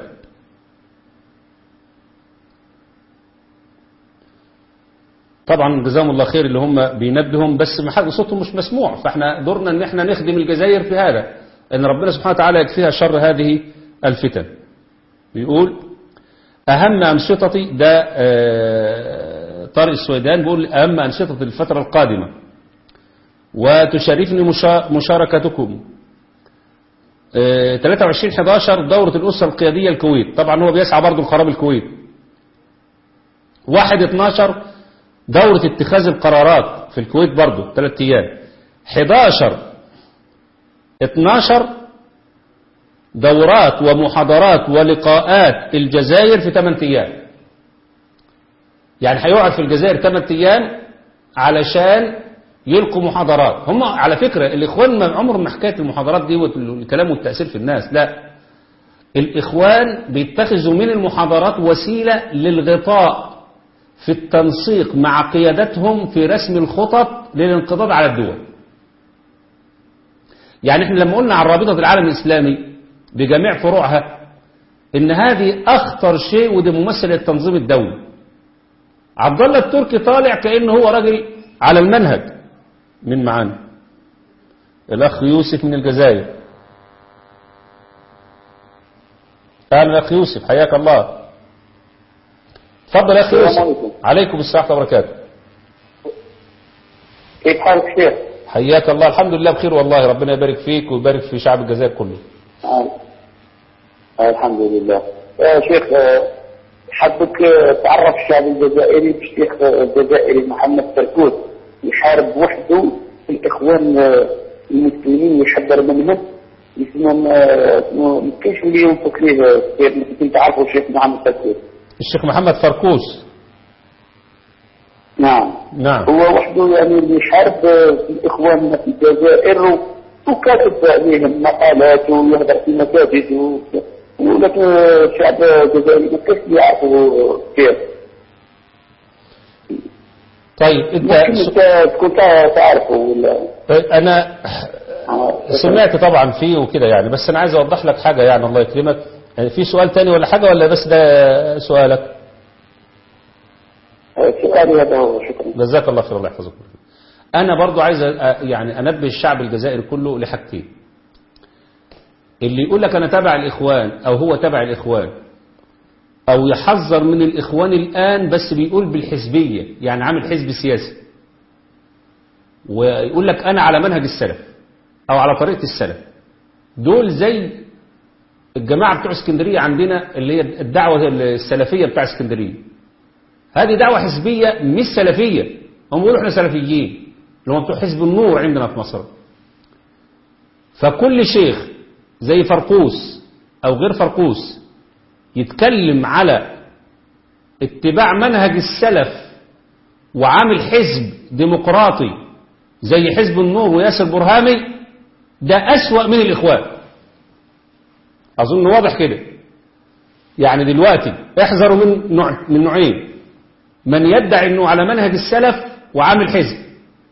طبعا جزاهم الله خير اللي هم بينبههم بس ما حد صوتهم مش مسموع فاحنا دورنا ان احنا نخدم الجزائر في هذا ان ربنا سبحانه وتعالى يكفيها شر هذه الفتن بيقول اهم انشطتي ده آه، طارق السويدان بيقول اهم انشطه الفتره القادمه وتشرفني مشا- مشاركتكم آه، 23 11 دورة الأسرة القيادية الكويت طبعا هو بيسعى برضه لخراب الكويت 1 12 دورة اتخاذ القرارات في الكويت برضه ثلاث أيام 11 12 دورات ومحاضرات ولقاءات الجزائر في 8 أيام يعني هيقعد في الجزائر 8 أيام علشان يلقوا محاضرات هم على فكرة الإخوان ما عمرهم ما حكاية المحاضرات دي والكلام والتأثير في الناس لا الإخوان بيتخذوا من المحاضرات وسيلة للغطاء في التنسيق مع قيادتهم في رسم الخطط للانقضاض على الدول يعني احنا لما قلنا عن رابطة العالم الإسلامي بجميع فروعها ان هذه اخطر شيء وده ممثل التنظيم الدولي عبد الله التركي طالع كأنه هو راجل على المنهج من معانا الأخ يوسف من الجزائر أهلا أخ يوسف حياك الله تفضل يا أخي السلام يوسف عليكم. عليكم السلام ورحمة الله وبركاته كيف حالك شيخ؟ حياك الله الحمد لله بخير والله ربنا يبارك فيك ويبارك في شعب الجزائر كله آه. آه الحمد لله يا شيخ آه، حبك آه، تعرف الشعب الجزائري بالشيخ آه، الجزائري محمد سركوت يحارب وحده الإخوان آه، المسلمين يحذر منهم اسمهم آه، اسمه ما كاينش اللي ينفق ليه آه، كيف كنت تعرفوا الشيخ محمد سركوت الشيخ محمد فركوس نعم نعم هو وحده يعني اللي يحارب آه، الإخوان في الجزائر و- وكاتب عليهم مقالات ويهدر في مساجد و- ولكن آه، الشعب الجزائري ما كانش يعرفوا كيف طيب انت ممكن انت تكون تع- تعرفه ولا انا آه، سمعت طبعا فيه وكده يعني بس انا عايز اوضح لك حاجة يعني الله يكرمك يعني في سؤال تاني ولا حاجة ولا بس ده سؤالك آه، سؤالي هذا هو شكرا جزاك الله خير الله يحفظك انا برضو عايز أ- يعني انبه الشعب الجزائري كله لحاجتين اللي يقول لك انا تبع الاخوان او هو تبع الاخوان او يحذر من الاخوان الان بس بيقول بالحزبية يعني عامل حزب سياسي ويقول لك انا على منهج السلف او على طريقة السلف دول زي الجماعة بتوع اسكندرية عندنا اللي هي الدعوة السلفية بتاع اسكندرية هذه دعوة حزبية مش سلفية هم بيقولوا احنا سلفيين اللي هم بتوع حزب النور عندنا في مصر فكل شيخ زي فرقوس او غير فرقوس يتكلم على اتباع منهج السلف وعامل حزب ديمقراطي زي حزب النور وياسر برهامي ده أسوأ من الإخوان أظن واضح كده يعني دلوقتي احذروا من نوع من نوعين من يدعي انه على منهج السلف وعامل حزب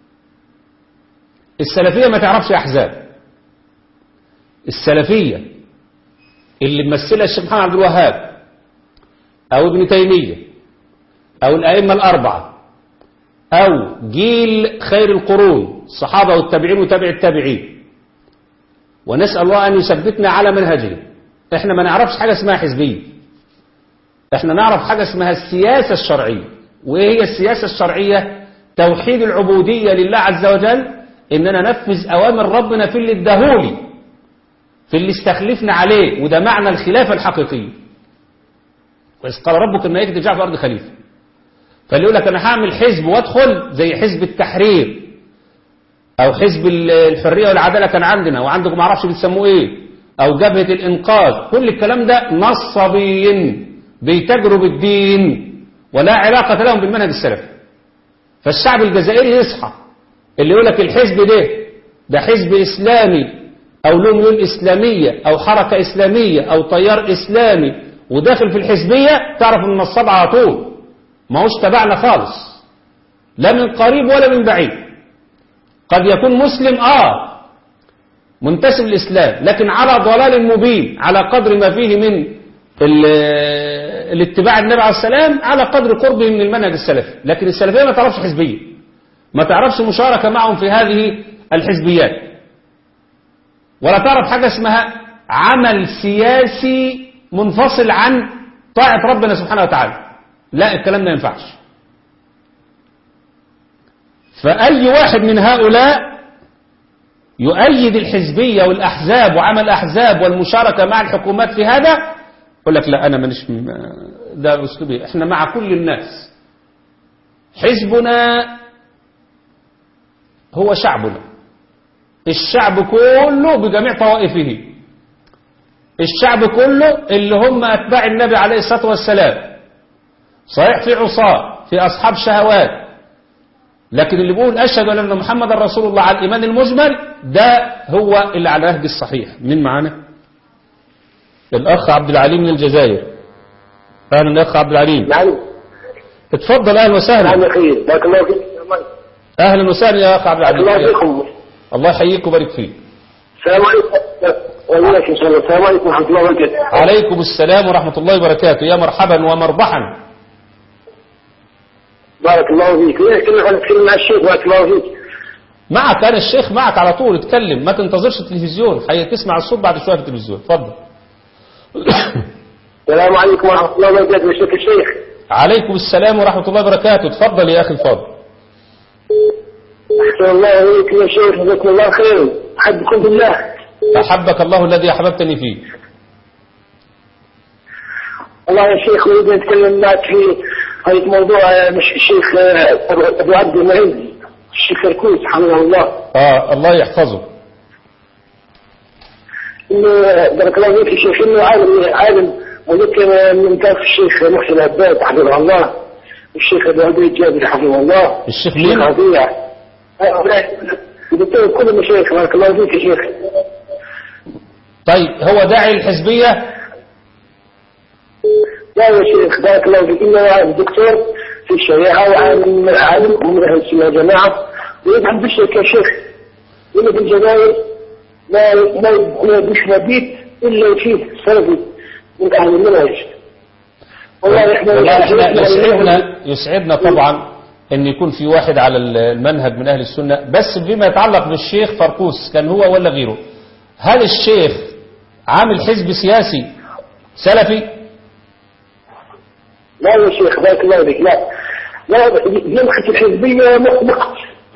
السلفية ما تعرفش احزاب السلفية اللي ممثلها الشيخ محمد عبد الوهاب او ابن تيمية او الائمة الاربعة او جيل خير القرون الصحابة والتابعين وتابع التابعين ونسأل الله ان يثبتنا على منهجهم احنا ما نعرفش حاجة اسمها حزبية احنا نعرف حاجة اسمها السياسة الشرعية وايه هي السياسة الشرعية توحيد العبودية لله عز وجل اننا ننفذ اوامر ربنا في اللي اداهولي في اللي استخلفنا عليه وده معنى الخلافة الحقيقية وإذ قال ربك ان يجد جعل في الارض خليفة فاللي يقول لك انا هعمل حزب وادخل زي حزب التحرير او حزب الحرية والعدالة كان عندنا وعندكم ما اعرفش بتسموه ايه او جبهة الانقاذ كل الكلام ده نصبين بيتاجروا بالدين ولا علاقة لهم بالمنهج السلفي فالشعب الجزائري يصحى اللي يقول لك الحزب ده ده حزب إسلامي أو له ميول إسلامية أو حركة إسلامية أو تيار إسلامي وداخل في الحزبية تعرف إن النصاب على طول ما هوش تبعنا خالص لا من قريب ولا من بعيد قد يكون مسلم آه منتسب للإسلام لكن على ضلال مبين على قدر ما فيه من ال- الاتباع النبي عليه السلام على قدر قربه من المنهج السلفي لكن السلفية ما تعرفش حزبية ما تعرفش مشاركة معهم في هذه الحزبيات ولا تعرف حاجة اسمها عمل سياسي منفصل عن طاعة ربنا سبحانه وتعالى لا الكلام ده ما ينفعش فأي واحد من هؤلاء يؤيد الحزبية والأحزاب وعمل أحزاب والمشاركة مع الحكومات في هذا يقول لك لا أنا مانيش م- ده أسلوبي إحنا مع كل الناس حزبنا هو شعبنا الشعب كله بجميع طوائفه الشعب كله اللي هم أتباع النبي عليه الصلاة والسلام صحيح في عصاة في أصحاب شهوات لكن اللي بيقول أشهد أن محمد رسول الله على الإيمان المجمل ده هو اللي على النهج الصحيح مين معانا الأخ عبد العليم من الجزائر أهلا الأخ عبد العليم نعم اتفضل أهلا نعم وسهلا يا أخي بارك الله فيك أهلا وسهلا يا أخ عبد بارك الله العليم فيكم الله يحييك ويبارك فيك السلام عليكم وإياك إن شاء الله السلام عليكم ورحمة الله وبركاته عليكم السلام ورحمة الله وبركاته يا مرحبا ومربحا بارك الله فيك ليش كنا نتكلم مع الشيخ بارك الله فيك معك أنا الشيخ معك على طول اتكلم ما تنتظرش التلفزيون هتسمع الصوت بعد شوية في التلفزيون اتفضل السلام عليكم ورحمة الله وبركاته يا شيخ الشيخ عليكم السلام ورحمة الله وبركاته اتفضل يا أخي الفاضل أحسن الله إليك يا شيخ جزاكم الله خير أحبكم بالله أحبك الله الذي أحببتني فيه والله يا شيخ أريد أن أتكلم معك في هذا موضوع آه، مش الشيخ آه، أبو عبد المعز الشيخ فركوس حفظه الله آه الله يحفظه إنه بارك الله فيك يا شيخ إنه عالم عالم وذكر من كان الشيخ محسن عباد حفظه الله والشيخ أبو عبد الجابر حفظه الله الشيخ الشيخ مين؟ ربيع دكتور كل المشايخ بارك الله فيك يا شيخ طيب هو داعي الحزبية لا يا شيخ بارك الله فيك إنه دكتور في الشريعة وعالم عالم ومن أهل السنة يا جماعة ويدعم بالشرك يا شيخ هنا في الجزائر ما ما ما مش مبيت إلا فيه سلفي من أهل المنهج والله إحنا والله احنا يسعدنا يسعدنا طبعا ان يكون في واحد على المنهج من اهل السنة بس بما يتعلق بالشيخ فرقوس كان هو ولا غيره هل الشيخ عامل حزب سياسي سلفي لا يا شيخ بارك الله فيك لا لا يمخت الحزبية مقت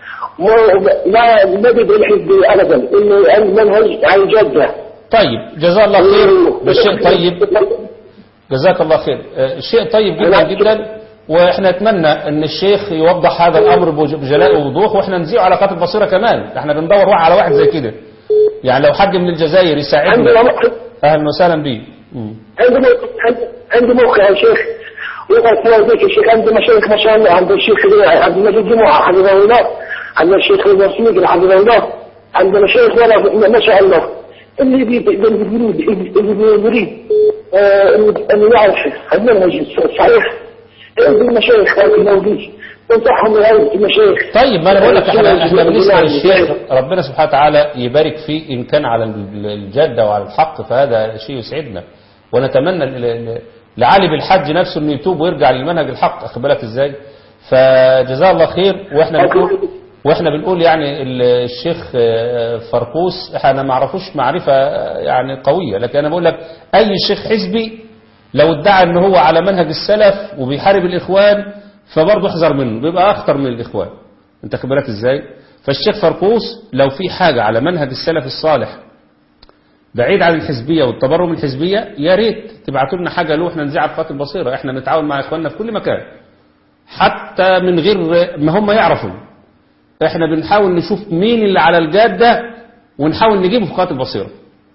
ما لا ما بدأ الحزبية أبدا إنه المنهج عن جدة طيب جزاه الله خير بالشيء طيب جزاك الله خير آه، شيء طيب جدا جدا واحنا نتمنى ان الشيخ يوضح هذا الامر بج- بجلاء ووضوح واحنا نذيعه على قناه البصيره كمان احنا بندور على واحد زي كده يعني لو حد من الجزائر عنده يساعدنا موقع اهلا وسهلا بيه مم. عنده موقع عنده موقع يا شيخ وقال الله فيك يا شيخ عنده مشايخ ما شاء الله عنده الشيخ عبد المجيد جمعة حفظه الله عنده الشيخ المرسيق حفظه الله عنده مشايخ ولا ما شاء الله اللي بي- اللي يريد اللي يريد آه، أن يعرف المنهج الصحيح عنده المشايخ بارك الله فيك تنصحهم بهذه المشايخ طيب ما انا بقول لك احنا احنا بالنسبه للشيخ ربنا سبحانه وتعالى يبارك فيه ان كان على ال- الجده وعلى الحق فهذا شيء يسعدنا ونتمنى ل- ل- لعلي بالحج نفسه انه يتوب ويرجع للمنهج الحق اخد بالك ازاي فجزاه الله خير واحنا بنقول واحنا بنقول يعني ال- الشيخ آه، فرقوس احنا ما نعرفوش معرفه آه، يعني قويه لكن انا بقول لك اي شيخ حزبي لو ادعى ان هو على منهج السلف وبيحارب الاخوان فبرضه احذر منه بيبقى اخطر من الاخوان انت خد بالك ازاي فالشيخ فرقوس لو في حاجه على منهج السلف الصالح بعيد عن الحزبيه والتبرم من الحزبيه يا ريت تبعتوا لنا حاجه له احنا نذيعها في قناه البصيره احنا نتعاون مع اخواننا في كل مكان حتى من غير ما هم يعرفوا احنا بنحاول نشوف مين اللي على الجاده ونحاول نجيبه في قناه البصيره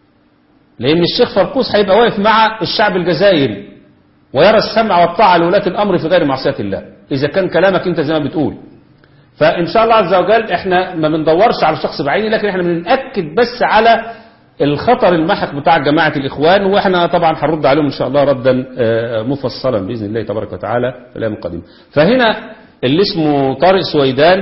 لان الشيخ فرقوس هيبقى واقف مع الشعب الجزائري ويرى السمع والطاعة لولاة الأمر في غير معصية الله إذا كان كلامك أنت زي ما بتقول فإن شاء الله عز وجل إحنا ما بندورش على شخص بعيني لكن إحنا بنأكد بس على الخطر المحق بتاع جماعة الإخوان وإحنا طبعا هنرد عليهم إن شاء الله ردا آه، مفصلا بإذن الله تبارك وتعالى في الأيام القادمة فهنا اللي اسمه طارق سويدان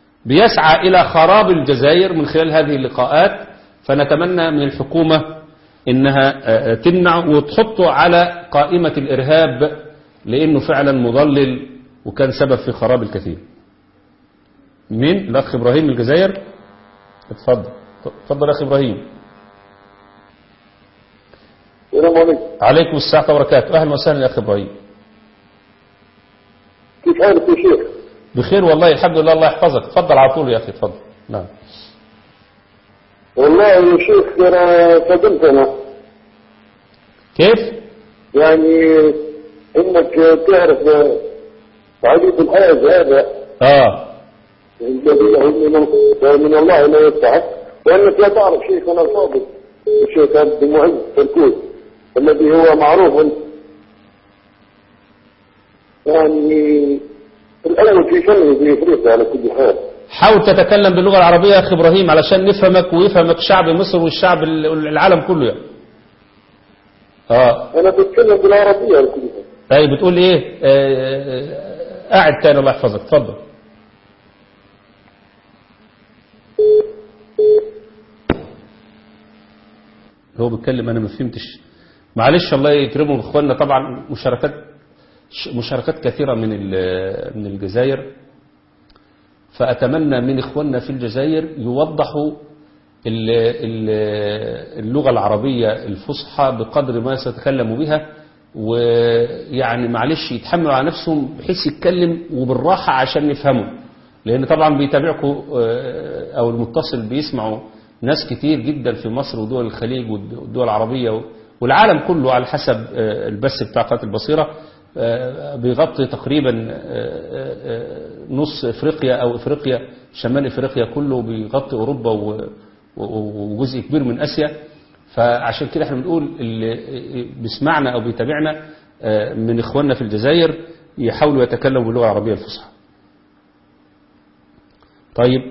بيسعى إلى خراب الجزائر من خلال هذه اللقاءات فنتمنى من الحكومة انها آه، تمنع وتحطه على قائمة الارهاب لانه فعلا مضلل وكان سبب في خراب الكثير مين الاخ ابراهيم من الجزائر اتفضل اتفضل يا اخي ابراهيم السلام عليكم عليكم السلام وبركاته اهلا وسهلا يا اخي ابراهيم كيف حالك يا شيخ؟ بخير والله الحمد لله الله يحفظك اتفضل على طول يا اخي اتفضل نعم والله يا شيخ انا صدمت انا كيف يعني انك تعرف علي بن حاز هذا اه الذي له من, من الله ما يستحق وانك لا تعرف شيخنا الفاضل الشيخ عبد المعز الكوت الذي هو معروف يعني الاول في فنه في افريقيا على كل حال حاول تتكلم باللغة العربية يا أخي إبراهيم علشان نفهمك ويفهمك شعب مصر والشعب ال- العالم كله يعني. اه انا بتكلم بالعربيه على كل حال طيب بتقول ايه آه، آه، قاعد تاني الله يحفظك اتفضل هو بيتكلم انا ما فهمتش معلش الله يكرمهم اخواننا طبعا مشاركات مشاركات كثيرة من ال- من الجزائر فأتمنى من إخواننا في الجزائر يوضحوا ال- ال- اللغة العربية الفصحى بقدر ما سيتكلموا بها ويعني معلش يتحملوا على نفسهم بحيث يتكلم وبالراحة عشان نفهمه لأن طبعا بيتابعكم آه، أو المتصل بيسمعوا ناس كتير جدا في مصر ودول الخليج والدول العربية والعالم كله على حسب آه، البث بتاع قناة البصيرة آه، بيغطي تقريبا آه، آه، نص افريقيا او افريقيا شمال افريقيا كله بيغطي اوروبا و- و- وجزء كبير من اسيا فعشان كده احنا بنقول اللي بيسمعنا او بيتابعنا آه، من اخواننا في الجزائر يحاولوا يتكلموا باللغه العربيه الفصحى. طيب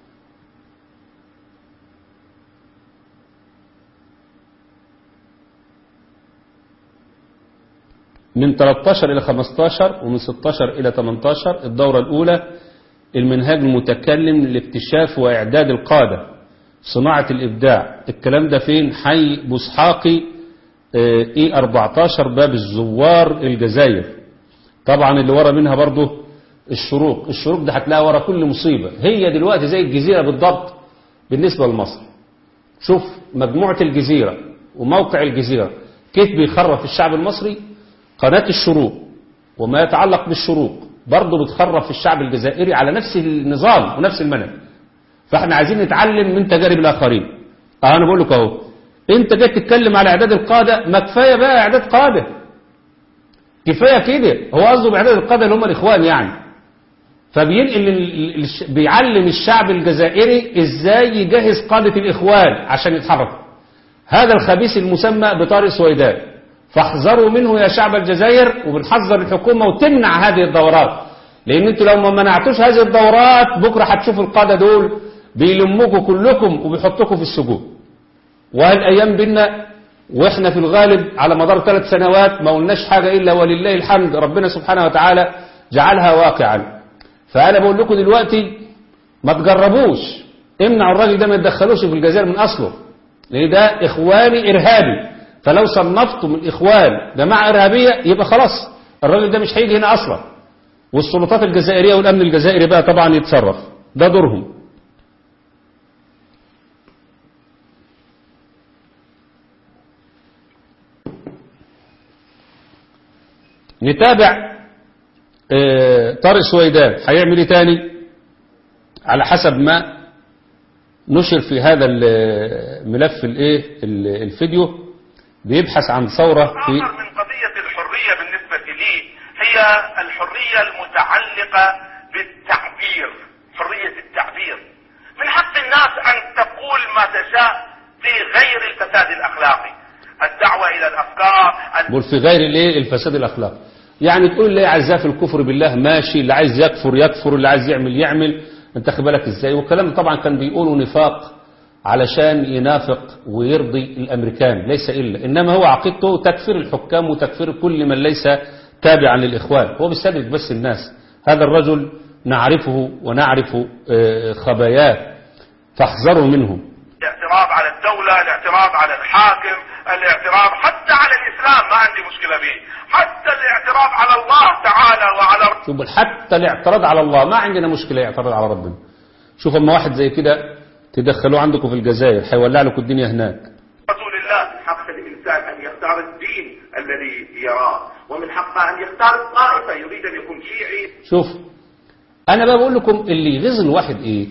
من 13 إلى 15 ومن 16 إلى 18 الدورة الأولى المنهاج المتكلم لاكتشاف وإعداد القادة صناعة الإبداع الكلام ده فين حي بوسحاقي آه، إي 14 باب الزوار الجزائر طبعا اللي ورا منها برضه الشروق الشروق ده هتلاقيها ورا كل مصيبة هي دلوقتي زي الجزيرة بالضبط بالنسبة لمصر شوف مجموعة الجزيرة وموقع الجزيرة كيف بيخرف الشعب المصري قناة الشروق وما يتعلق بالشروق برضه بتخرف في الشعب الجزائري على نفس النظام ونفس المنهج فاحنا عايزين نتعلم من تجارب الاخرين اه انا بقول لك اهو انت جاي تتكلم على اعداد القاده ما كفايه بقى اعداد قاده كفايه كده هو قصده باعداد القاده اللي هم الاخوان يعني فبينقل ال- ال- الش- بيعلم الشعب الجزائري ازاي يجهز قاده الاخوان عشان يتحركوا هذا الخبيث المسمى بطارق سويدان فاحذروا منه يا شعب الجزائر وبنحذر الحكومة وتمنع هذه الدورات لان انتوا لو ما منعتوش هذه الدورات بكرة هتشوفوا القادة دول بيلموكوا كلكم وبيحطوكوا في السجون وهالايام بينا واحنا في الغالب على مدار ثلاث سنوات ما قلناش حاجة الا ولله الحمد ربنا سبحانه وتعالى جعلها واقعا فانا بقول لكم دلوقتي ما تجربوش امنعوا الراجل ده ما يتدخلوش في الجزائر من اصله لان ده اخواني ارهابي فلو صنفتم الاخوان جماعه ارهابيه يبقى خلاص الراجل ده مش هيجي هنا اصلا والسلطات الجزائريه والامن الجزائري بقى طبعا يتصرف ده دورهم نتابع آه، طارق سويدان هيعمل ايه تاني على حسب ما نشر في هذا الملف الايه ال- الفيديو بيبحث عن ثورة في آخر من قضية الحرية بالنسبة لي هي الحرية المتعلقة بالتعبير حرية التعبير من حق الناس أن تقول ما تشاء في غير الفساد الأخلاقي الدعوة إلى الأفكار ال- بقول في غير الايه الفساد الاخلاقي يعني تقول اللي عايزاه في الكفر بالله ماشي اللي عايز يكفر يكفر اللي عايز يعمل يعمل انت خد بالك ازاي والكلام ده طبعا كان بيقولوا نفاق علشان ينافق ويرضي الامريكان ليس الا انما هو عقيدته تكفير الحكام وتكفير كل من ليس تابعا للاخوان هو بيستدرك بس الناس هذا الرجل نعرفه ونعرف آه، خباياه فاحذروا منه يأتم الاعتراض على الدولة الاعتراض على الحاكم الاعتراض حتى على الاسلام ما عندي مشكلة به حتى الاعتراض على الله تعالى وعلى شوف حتى الاعتراض على الله ما عندنا مشكلة يعترض على ربنا شوف اما واحد زي كده تدخلوه عندكم في الجزائر هيولع لكم الدنيا هناك رسول الله من حق الإنسان أن يختار الدين الذي يراه ومن حقه أن يختار الطائفة يريد أن يكون شيعي شوف انا بقى بقول لكم اللي يغيظ الواحد ايه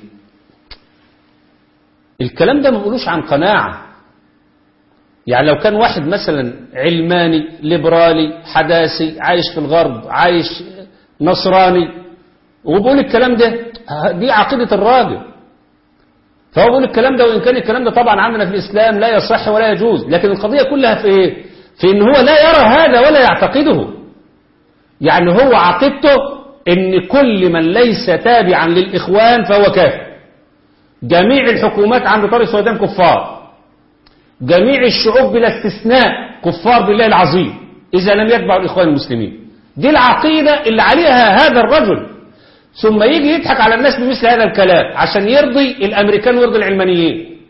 الكلام ده ما بقولوش عن قناعة يعني لو كان واحد مثلا علماني ليبرالي حداثي عايش في الغرب عايش نصراني وبقول الكلام ده دي عقيدة الراجل فهو بيقول الكلام ده وإن كان الكلام ده طبعا عندنا في الإسلام لا يصح ولا يجوز لكن القضية كلها في إيه في إن هو لا يرى هذا ولا يعتقده يعني هو عقيدته إن كل من ليس تابعا للإخوان فهو كافر جميع الحكومات عند طارق السودان كفار جميع الشعوب بلا استثناء كفار بالله العظيم إذا لم يتبعوا الإخوان المسلمين دي العقيدة اللي عليها هذا الرجل ثم يجي يضحك على الناس بمثل هذا الكلام عشان يرضي الأمريكان ويرضي العلمانيين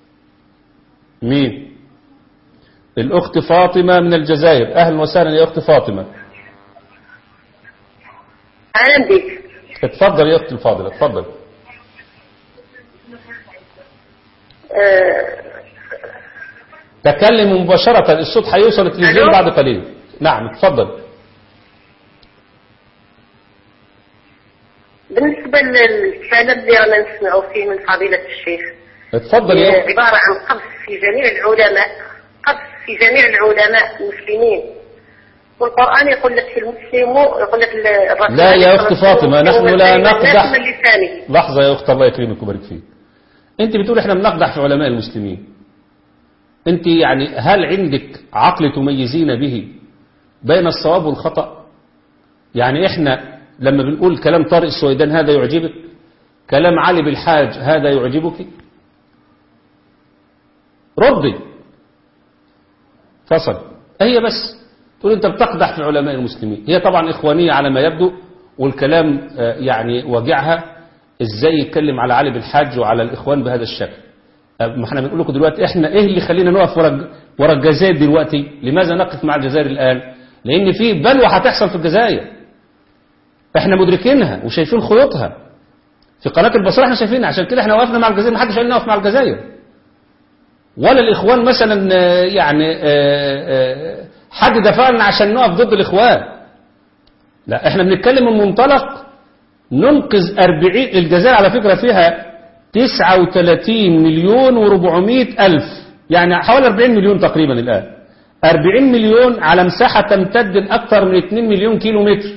مين الأخت فاطمة من الجزائر أهلا وسهلا يا أخت فاطمة أهلا بك اتفضل يا أختي الفاضلة اتفضل آه، تكلم مباشرة الصوت هيوصل التلفزيون ألو؟ بعد قليل نعم اتفضل بالنسبة للكلام اللي رانا نسمعوا فيه من فضيلة الشيخ اتفضل يا هي أخت عبارة عن قذف في جميع العلماء قذف في جميع العلماء المسلمين والقرآن يقول لك في المسلم يقول لك الرسول لا يا عليه أخت الصلاة فاطمة، والسلام نحن لا والناس نقدح. من لسانه لحظة يا أخت الله يكرمك ويبارك فيك أنت بتقول إحنا بنقدح في علماء المسلمين أنت يعني هل عندك عقل تميزين به بين الصواب والخطأ يعني إحنا لما بنقول كلام طارق السويدان هذا يعجبك كلام علي بالحاج هذا يعجبك ردي فصل هي بس تقول انت بتقدح في علماء المسلمين هي طبعا اخوانيه على ما يبدو والكلام آه، يعني وجعها ازاي يتكلم على علي بالحاج وعلى الاخوان بهذا الشكل آه، ما احنا بنقول لكم دلوقتي احنا ايه اللي خلينا نقف ورا ورا الجزائر دلوقتي لماذا نقف مع الجزائر الان لان في بلوى هتحصل في الجزائر احنا مدركينها وشايفين خيوطها في قناه البصره احنا شايفينها عشان كده احنا وقفنا مع الجزائر ما حدش قال نقف مع الجزائر ولا الإخوان مثلا آه، يعني آه، آه، حد دفعنا عشان نقف ضد الإخوان لا احنا بنتكلم من منطلق ننقذ 40 الجزائر على فكرة فيها 39 مليون و400 ألف يعني حوالي 40 مليون تقريبا الآن 40 مليون على مساحة تمتد أكثر من 2 مليون كيلو متر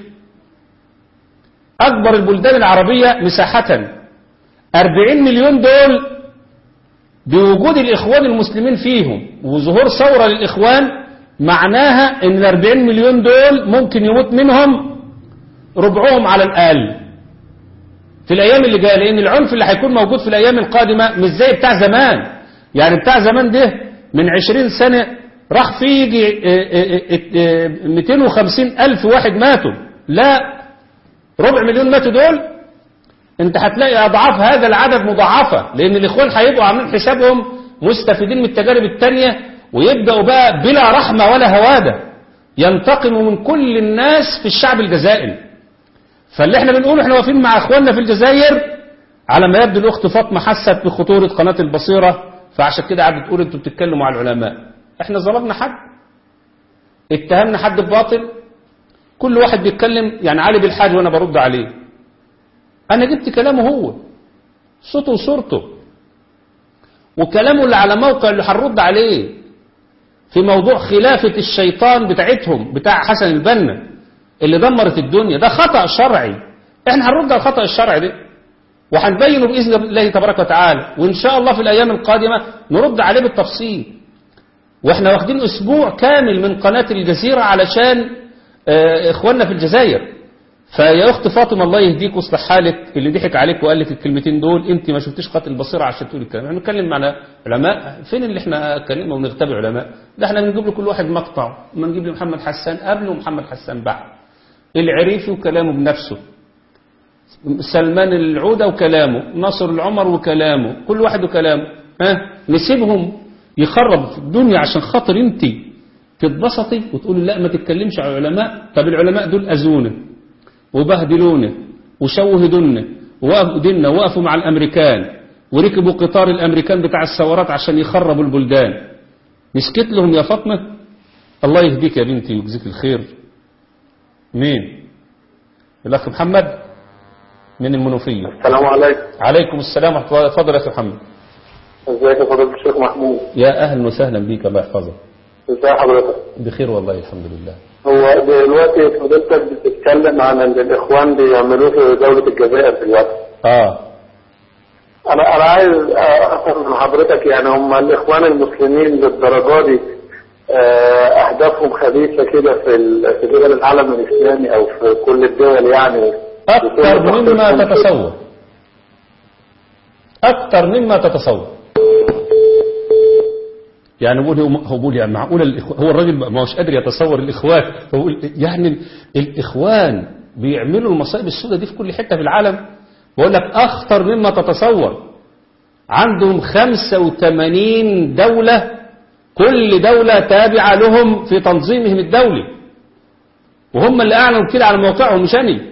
أكبر البلدان العربية مساحة 40 مليون دول بوجود الإخوان المسلمين فيهم وظهور ثورة للإخوان معناها ان ال 40 مليون دول ممكن يموت منهم ربعهم على الأقل في الأيام اللي جاية لأن العنف اللي هيكون موجود في الأيام القادمة مش زي بتاع زمان يعني بتاع زمان ده من 20 سنة راح فيه يجي اه اه اه 250 ألف واحد ماتوا لا ربع مليون ماتوا دول انت هتلاقي اضعاف هذا العدد مضاعفة لان الاخوان هيبقوا عاملين حسابهم مستفيدين من التجارب التانية ويبدأوا بقى بلا رحمة ولا هوادة ينتقموا من كل الناس في الشعب الجزائري فاللي احنا بنقوله احنا واقفين مع اخواننا في الجزائر على ما يبدو الاخت فاطمة حست بخطورة قناة البصيرة فعشان كده قعدت تقول انتوا بتتكلموا على العلماء احنا ظلمنا حد اتهمنا حد بباطل كل واحد بيتكلم يعني علي بالحاج وانا برد عليه انا جبت كلامه هو صوته وصورته وكلامه اللي على موقع اللي هنرد عليه في موضوع خلافة الشيطان بتاعتهم بتاع حسن البنا اللي دمرت الدنيا ده خطأ شرعي احنا هنرد على الخطأ الشرعي ده وهنبينه بإذن الله تبارك وتعالى وإن شاء الله في الأيام القادمة نرد عليه بالتفصيل واحنا واخدين أسبوع كامل من قناة الجزيرة علشان اه إخواننا في الجزائر فيا أخت فاطمة الله يهديك ويصلح حالك اللي ضحك عليك وقال لك الكلمتين دول أنت ما شفتيش قتل البصيرة عشان تقول الكلام احنا بنتكلم معنا علماء فين اللي احنا اتكلمنا ونختبر علماء ده احنا بنجيب له كل واحد مقطع ما نجيب له محمد حسان قبل ومحمد حسان بعد العريفي وكلامه بنفسه سلمان العودة وكلامه نصر العمر وكلامه كل واحد وكلامه ها نسيبهم يخرب في الدنيا عشان خاطر انت تتبسطي وتقولي لا ما تتكلمش على العلماء طب العلماء دول أذونا وبهدلونا وشوهدونا ووقفوا ديننا وقفوا مع الأمريكان وركبوا قطار الأمريكان بتاع الثورات عشان يخربوا البلدان نسكت لهم يا فاطمة الله يهديك يا بنتي ويجزيك الخير مين الأخ محمد من المنوفية السلام عليكم عليكم السلام ورحمة الله اتفضل يا أخي محمد ازيك يا فضيلة الشيخ محمود يا أهلا وسهلا بيك الله يحفظك ازي حضرتك بخير والله الحمد لله هو دلوقتي فضيلتك بتتكلم عن اللي الاخوان بيعملوه في دولة الجزائر دلوقتي آه انا انا عايز افهم من حضرتك يعني هم الاخوان المسلمين للدرجة دي آه، اهدافهم خبيثة كده في ال- في دول العالم الاسلامي او في كل الدول يعني أكثر مما تتصور أكثر مما تتصور يعني بقول هو هو بقول يعني معقول الإخوان هو الراجل ما هوش قادر يتصور الإخوان هو بيقول يعني ال- الإخوان بيعملوا المصائب السوداء دي في كل حتة في العالم بقول لك أخطر مما تتصور عندهم 85 دولة كل دولة تابعة لهم في تنظيمهم الدولي وهم اللي أعلنوا كده على موقعهم مش أنا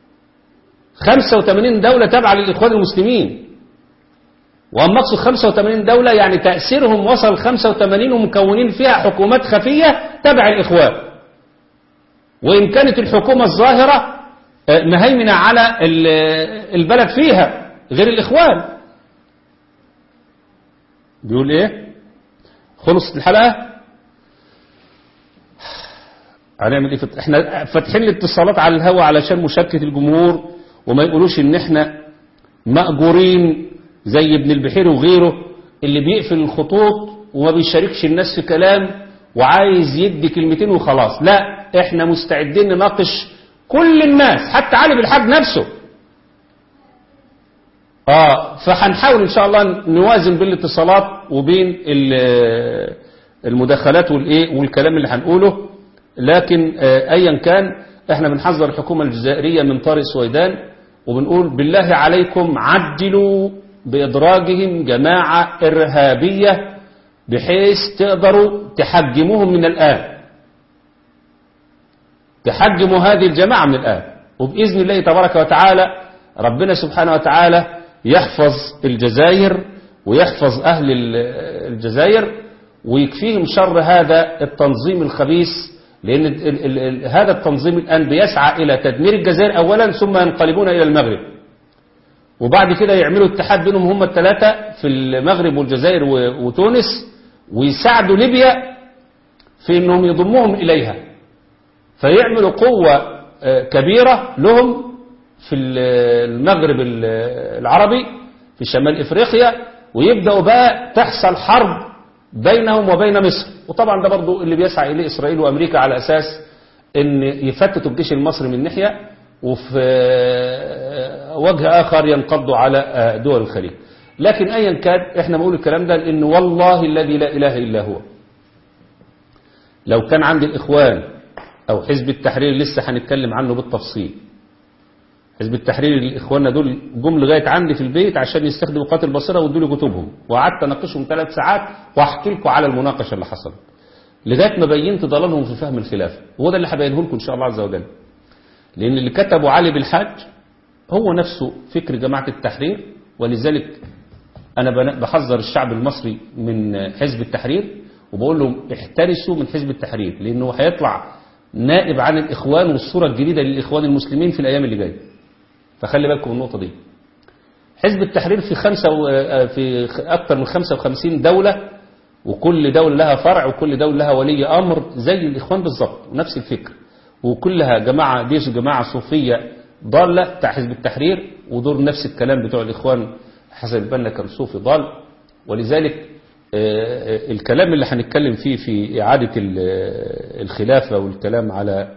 85 دولة تابعة للإخوان المسلمين وأما أقصد 85 دولة يعني تأثيرهم وصل 85 ومكونين فيها حكومات خفية تبع الإخوان وإن كانت الحكومة الظاهرة آه، مهيمنة على ال- البلد فيها غير الإخوان بيقول إيه خلصت الحلقة هنعمل ايه في- احنا فاتحين الاتصالات على الهواء علشان مشاركة الجمهور وما يقولوش ان احنا مأجورين زي ابن البحير وغيره اللي بيقفل الخطوط وما بيشاركش الناس في كلام وعايز يدي كلمتين وخلاص لا احنا مستعدين نناقش كل الناس حتى علي بالحاج نفسه اه فهنحاول ان شاء الله نوازن بين الاتصالات وبين ال- المداخلات والايه والكلام اللي هنقوله لكن آه، ايا كان احنا بنحذر الحكومه الجزائريه من طارق سويدان وبنقول بالله عليكم عجلوا بادراجهم جماعه ارهابيه بحيث تقدروا تحجموهم من الان تحجموا هذه الجماعه من الان وباذن الله تبارك وتعالى ربنا سبحانه وتعالى يحفظ الجزائر ويحفظ اهل ال- الجزائر ويكفيهم شر هذا التنظيم الخبيث لأن ال ال ال هذا التنظيم الآن بيسعى إلى تدمير الجزائر أولا ثم ينقلبون إلى المغرب وبعد كده يعملوا اتحاد بينهم هم الثلاثة في المغرب والجزائر و- وتونس ويساعدوا ليبيا في أنهم يضموهم إليها فيعملوا قوة آه، كبيرة لهم في ال- المغرب ال- العربي في شمال إفريقيا ويبدأوا بقى تحصل حرب بينهم وبين مصر وطبعا ده برضو اللي بيسعى إليه إسرائيل وأمريكا على أساس أن يفتتوا الجيش المصري من ناحية وفي آه، وجه آخر ينقضوا على آه، دول الخليج لكن أيا كان احنا بنقول الكلام ده لأن والله الذي لا إله إلا هو لو كان عند الإخوان أو حزب التحرير لسه هنتكلم عنه بالتفصيل حزب التحرير الإخواننا دول جم لغاية عندي في البيت عشان يستخدموا قاتل البصيرة وادوا لي كتبهم وقعدت أناقشهم ثلاث ساعات وأحكي لكم على المناقشة اللي حصلت لغاية ما بينت ضلالهم في فهم الخلافة وهو ده اللي هبينه لكم إن شاء الله عز وجل لأن اللي كتبوا علي بالحاج هو نفسه فكر جماعة التحرير ولذلك أنا بن- بحذر الشعب المصري من حزب التحرير وبقول لهم احترسوا من حزب التحرير لأنه هيطلع نائب عن الإخوان والصورة الجديدة للإخوان المسلمين في الأيام اللي جاية فخلي بالكم من النقطة دي حزب التحرير في خمسة و- آه، في خ- أكثر من 55 دولة وكل دولة لها فرع وكل دولة لها ولي أمر زي الإخوان بالظبط ونفس الفكر وكلها جماعة ديش جماعة صوفية ضالة بتاع حزب التحرير ودور نفس الكلام بتوع الإخوان حسن البنا كان صوفي ضال ولذلك آه، آه، الكلام اللي هنتكلم فيه في إعادة ال- آه، الخلافة والكلام على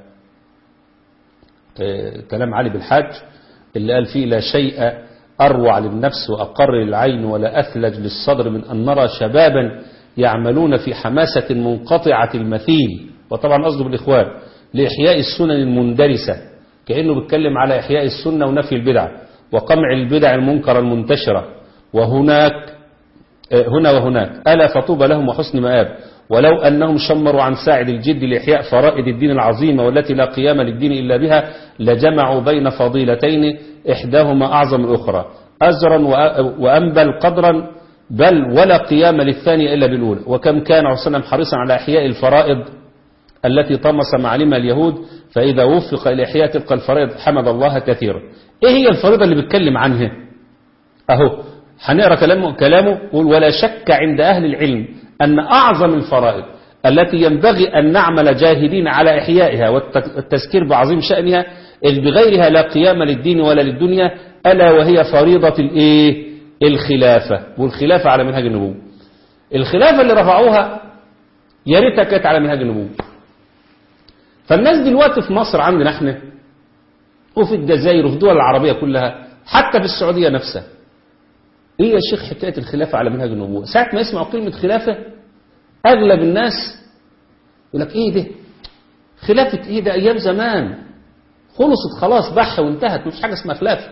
آه، كلام علي بالحاج اللي قال فيه لا شيء أروع للنفس وأقر للعين ولا أثلج للصدر من أن نرى شبابا يعملون في حماسة منقطعة المثيل وطبعا قصده بالإخوان لإحياء السنن المندرسة كأنه بيتكلم على إحياء السنة ونفي البدع وقمع البدع المنكرة المنتشرة وهناك آه، هنا وهناك ألا فطوبى لهم وحسن مآب ولو أنهم شمروا عن ساعد الجد لإحياء فرائد الدين العظيمة والتي لا قيام للدين إلا بها لجمعوا بين فضيلتين إحداهما أعظم الأخرى أزرا وأ- وأنبل قدرا بل ولا قيام للثانية إلا بالأولى وكم كان عليه وسلم حريصا على إحياء الفرائض التي طمس معالمها اليهود فإذا وفق إلى إحياء تلك الفرائض حمد الله كثيرا إيه هي الفريضة اللي بيتكلم عنها أهو هنقرأ كلامه, كلامه يقول ولا شك عند أهل العلم أن أعظم الفرائض التي ينبغي أن نعمل جاهدين على إحيائها والتذكير بعظيم شأنها إذ بغيرها لا قيام للدين ولا للدنيا ألا وهي فريضة الإيه الخلافة والخلافة على منهج النبوة الخلافة اللي رفعوها يا ريتها كانت على منهج النبوة فالناس دلوقتي في مصر عندنا احنا وفي الجزائر وفي الدول العربية كلها حتى في السعودية نفسها ايه يا شيخ حكاية الخلافة على منهج النبوة ساعة ما يسمعوا كلمة خلافة اغلب الناس يقول لك ايه ده خلافة ايه ده ايام زمان خلصت خلاص بح وانتهت مفيش حاجة اسمها خلافة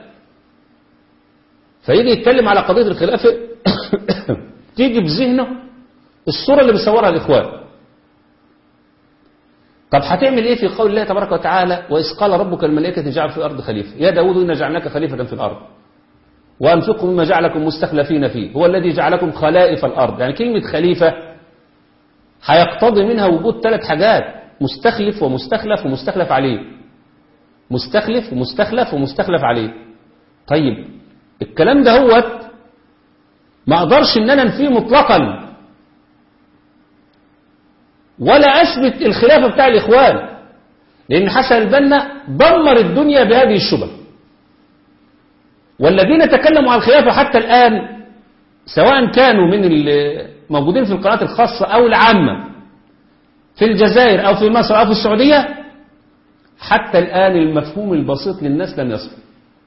فيجي يتكلم على قضية الخلافة تيجي بذهنه الصورة اللي بيصورها الإخوان طب هتعمل ايه في قول الله تبارك وتعالى وإذ قال ربك الملائكة جعل في الأرض خليفة يا داود إنا جعلناك خليفة في الأرض وأنفقوا مما جعلكم مستخلفين فيه هو الذي جعلكم خلائف الأرض يعني كلمة خليفة هيقتضي منها وجود ثلاث حاجات مستخلف ومستخلف ومستخلف عليه مستخلف ومستخلف ومستخلف عليه طيب الكلام ده هو ما اقدرش ان انا انفيه مطلقا ولا اثبت الخلافه بتاع الاخوان لان حسن البنا دمر الدنيا بهذه الشبه والذين تكلموا عن الخلافه حتى الان سواء كانوا من الموجودين في القنوات الخاصه او العامه في الجزائر او في مصر او في السعوديه حتى الان المفهوم البسيط للناس لم يصل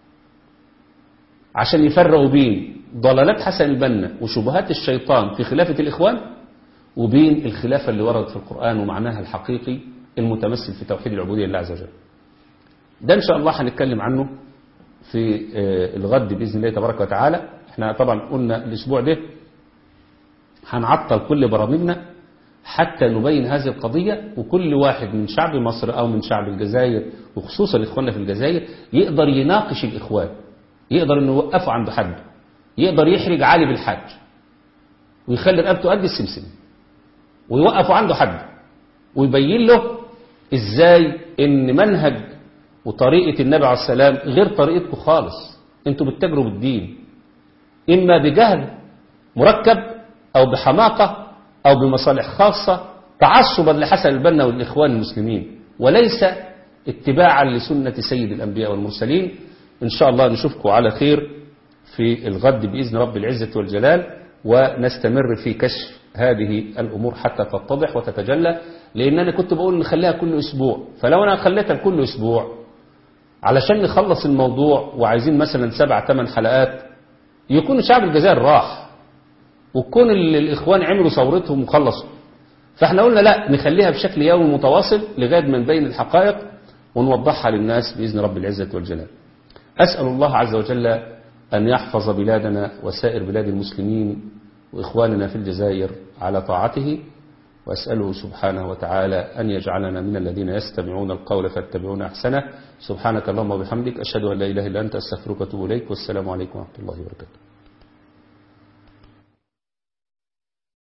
عشان يفرقوا بين ضلالات حسن البنا وشبهات الشيطان في خلافة الإخوان وبين الخلافة اللي وردت في القرآن ومعناها الحقيقي المتمثل في توحيد العبودية لله عز وجل ده إن شاء الله هنتكلم عنه في الغد بإذن الله تبارك وتعالى احنا طبعا قلنا الأسبوع ده هنعطل كل برامجنا حتى نبين هذه القضية وكل واحد من شعب مصر أو من شعب الجزائر وخصوصا إخواننا في الجزائر يقدر يناقش الإخوان يقدر انه يوقفه عند حد يقدر يحرج علي بالحج ويخلي رقبته قد السمسم ويوقفه عنده حد ويبين له ازاي ان منهج وطريقة النبي عليه السلام غير طريقتكم خالص انتوا بتتاجروا بالدين اما بجهل مركب او بحماقة او بمصالح خاصة تعصبا لحسن البنا والاخوان المسلمين وليس اتباعا لسنة سيد الانبياء والمرسلين إن شاء الله نشوفكم على خير في الغد بإذن رب العزة والجلال ونستمر في كشف هذه الأمور حتى تتضح وتتجلى لأن أنا كنت بقول نخليها كل أسبوع فلو أنا خليتها كل أسبوع علشان نخلص الموضوع وعايزين مثلا سبع ثمان حلقات يكون شعب الجزائر راح ويكون الإخوان عملوا ثورتهم وخلصوا فاحنا قلنا لا نخليها بشكل يومي متواصل لغاية ما نبين الحقائق ونوضحها للناس بإذن رب العزة والجلال أسأل الله عز وجل أن يحفظ بلادنا وسائر بلاد المسلمين وإخواننا في الجزائر على طاعته وأسأله سبحانه وتعالى أن يجعلنا من الذين يستمعون القول فاتبعون أحسنه سبحانك اللهم وبحمدك أشهد أن لا إله إلا أنت أستغفرك وأتوب إليك والسلام عليكم ورحمة الله وبركاته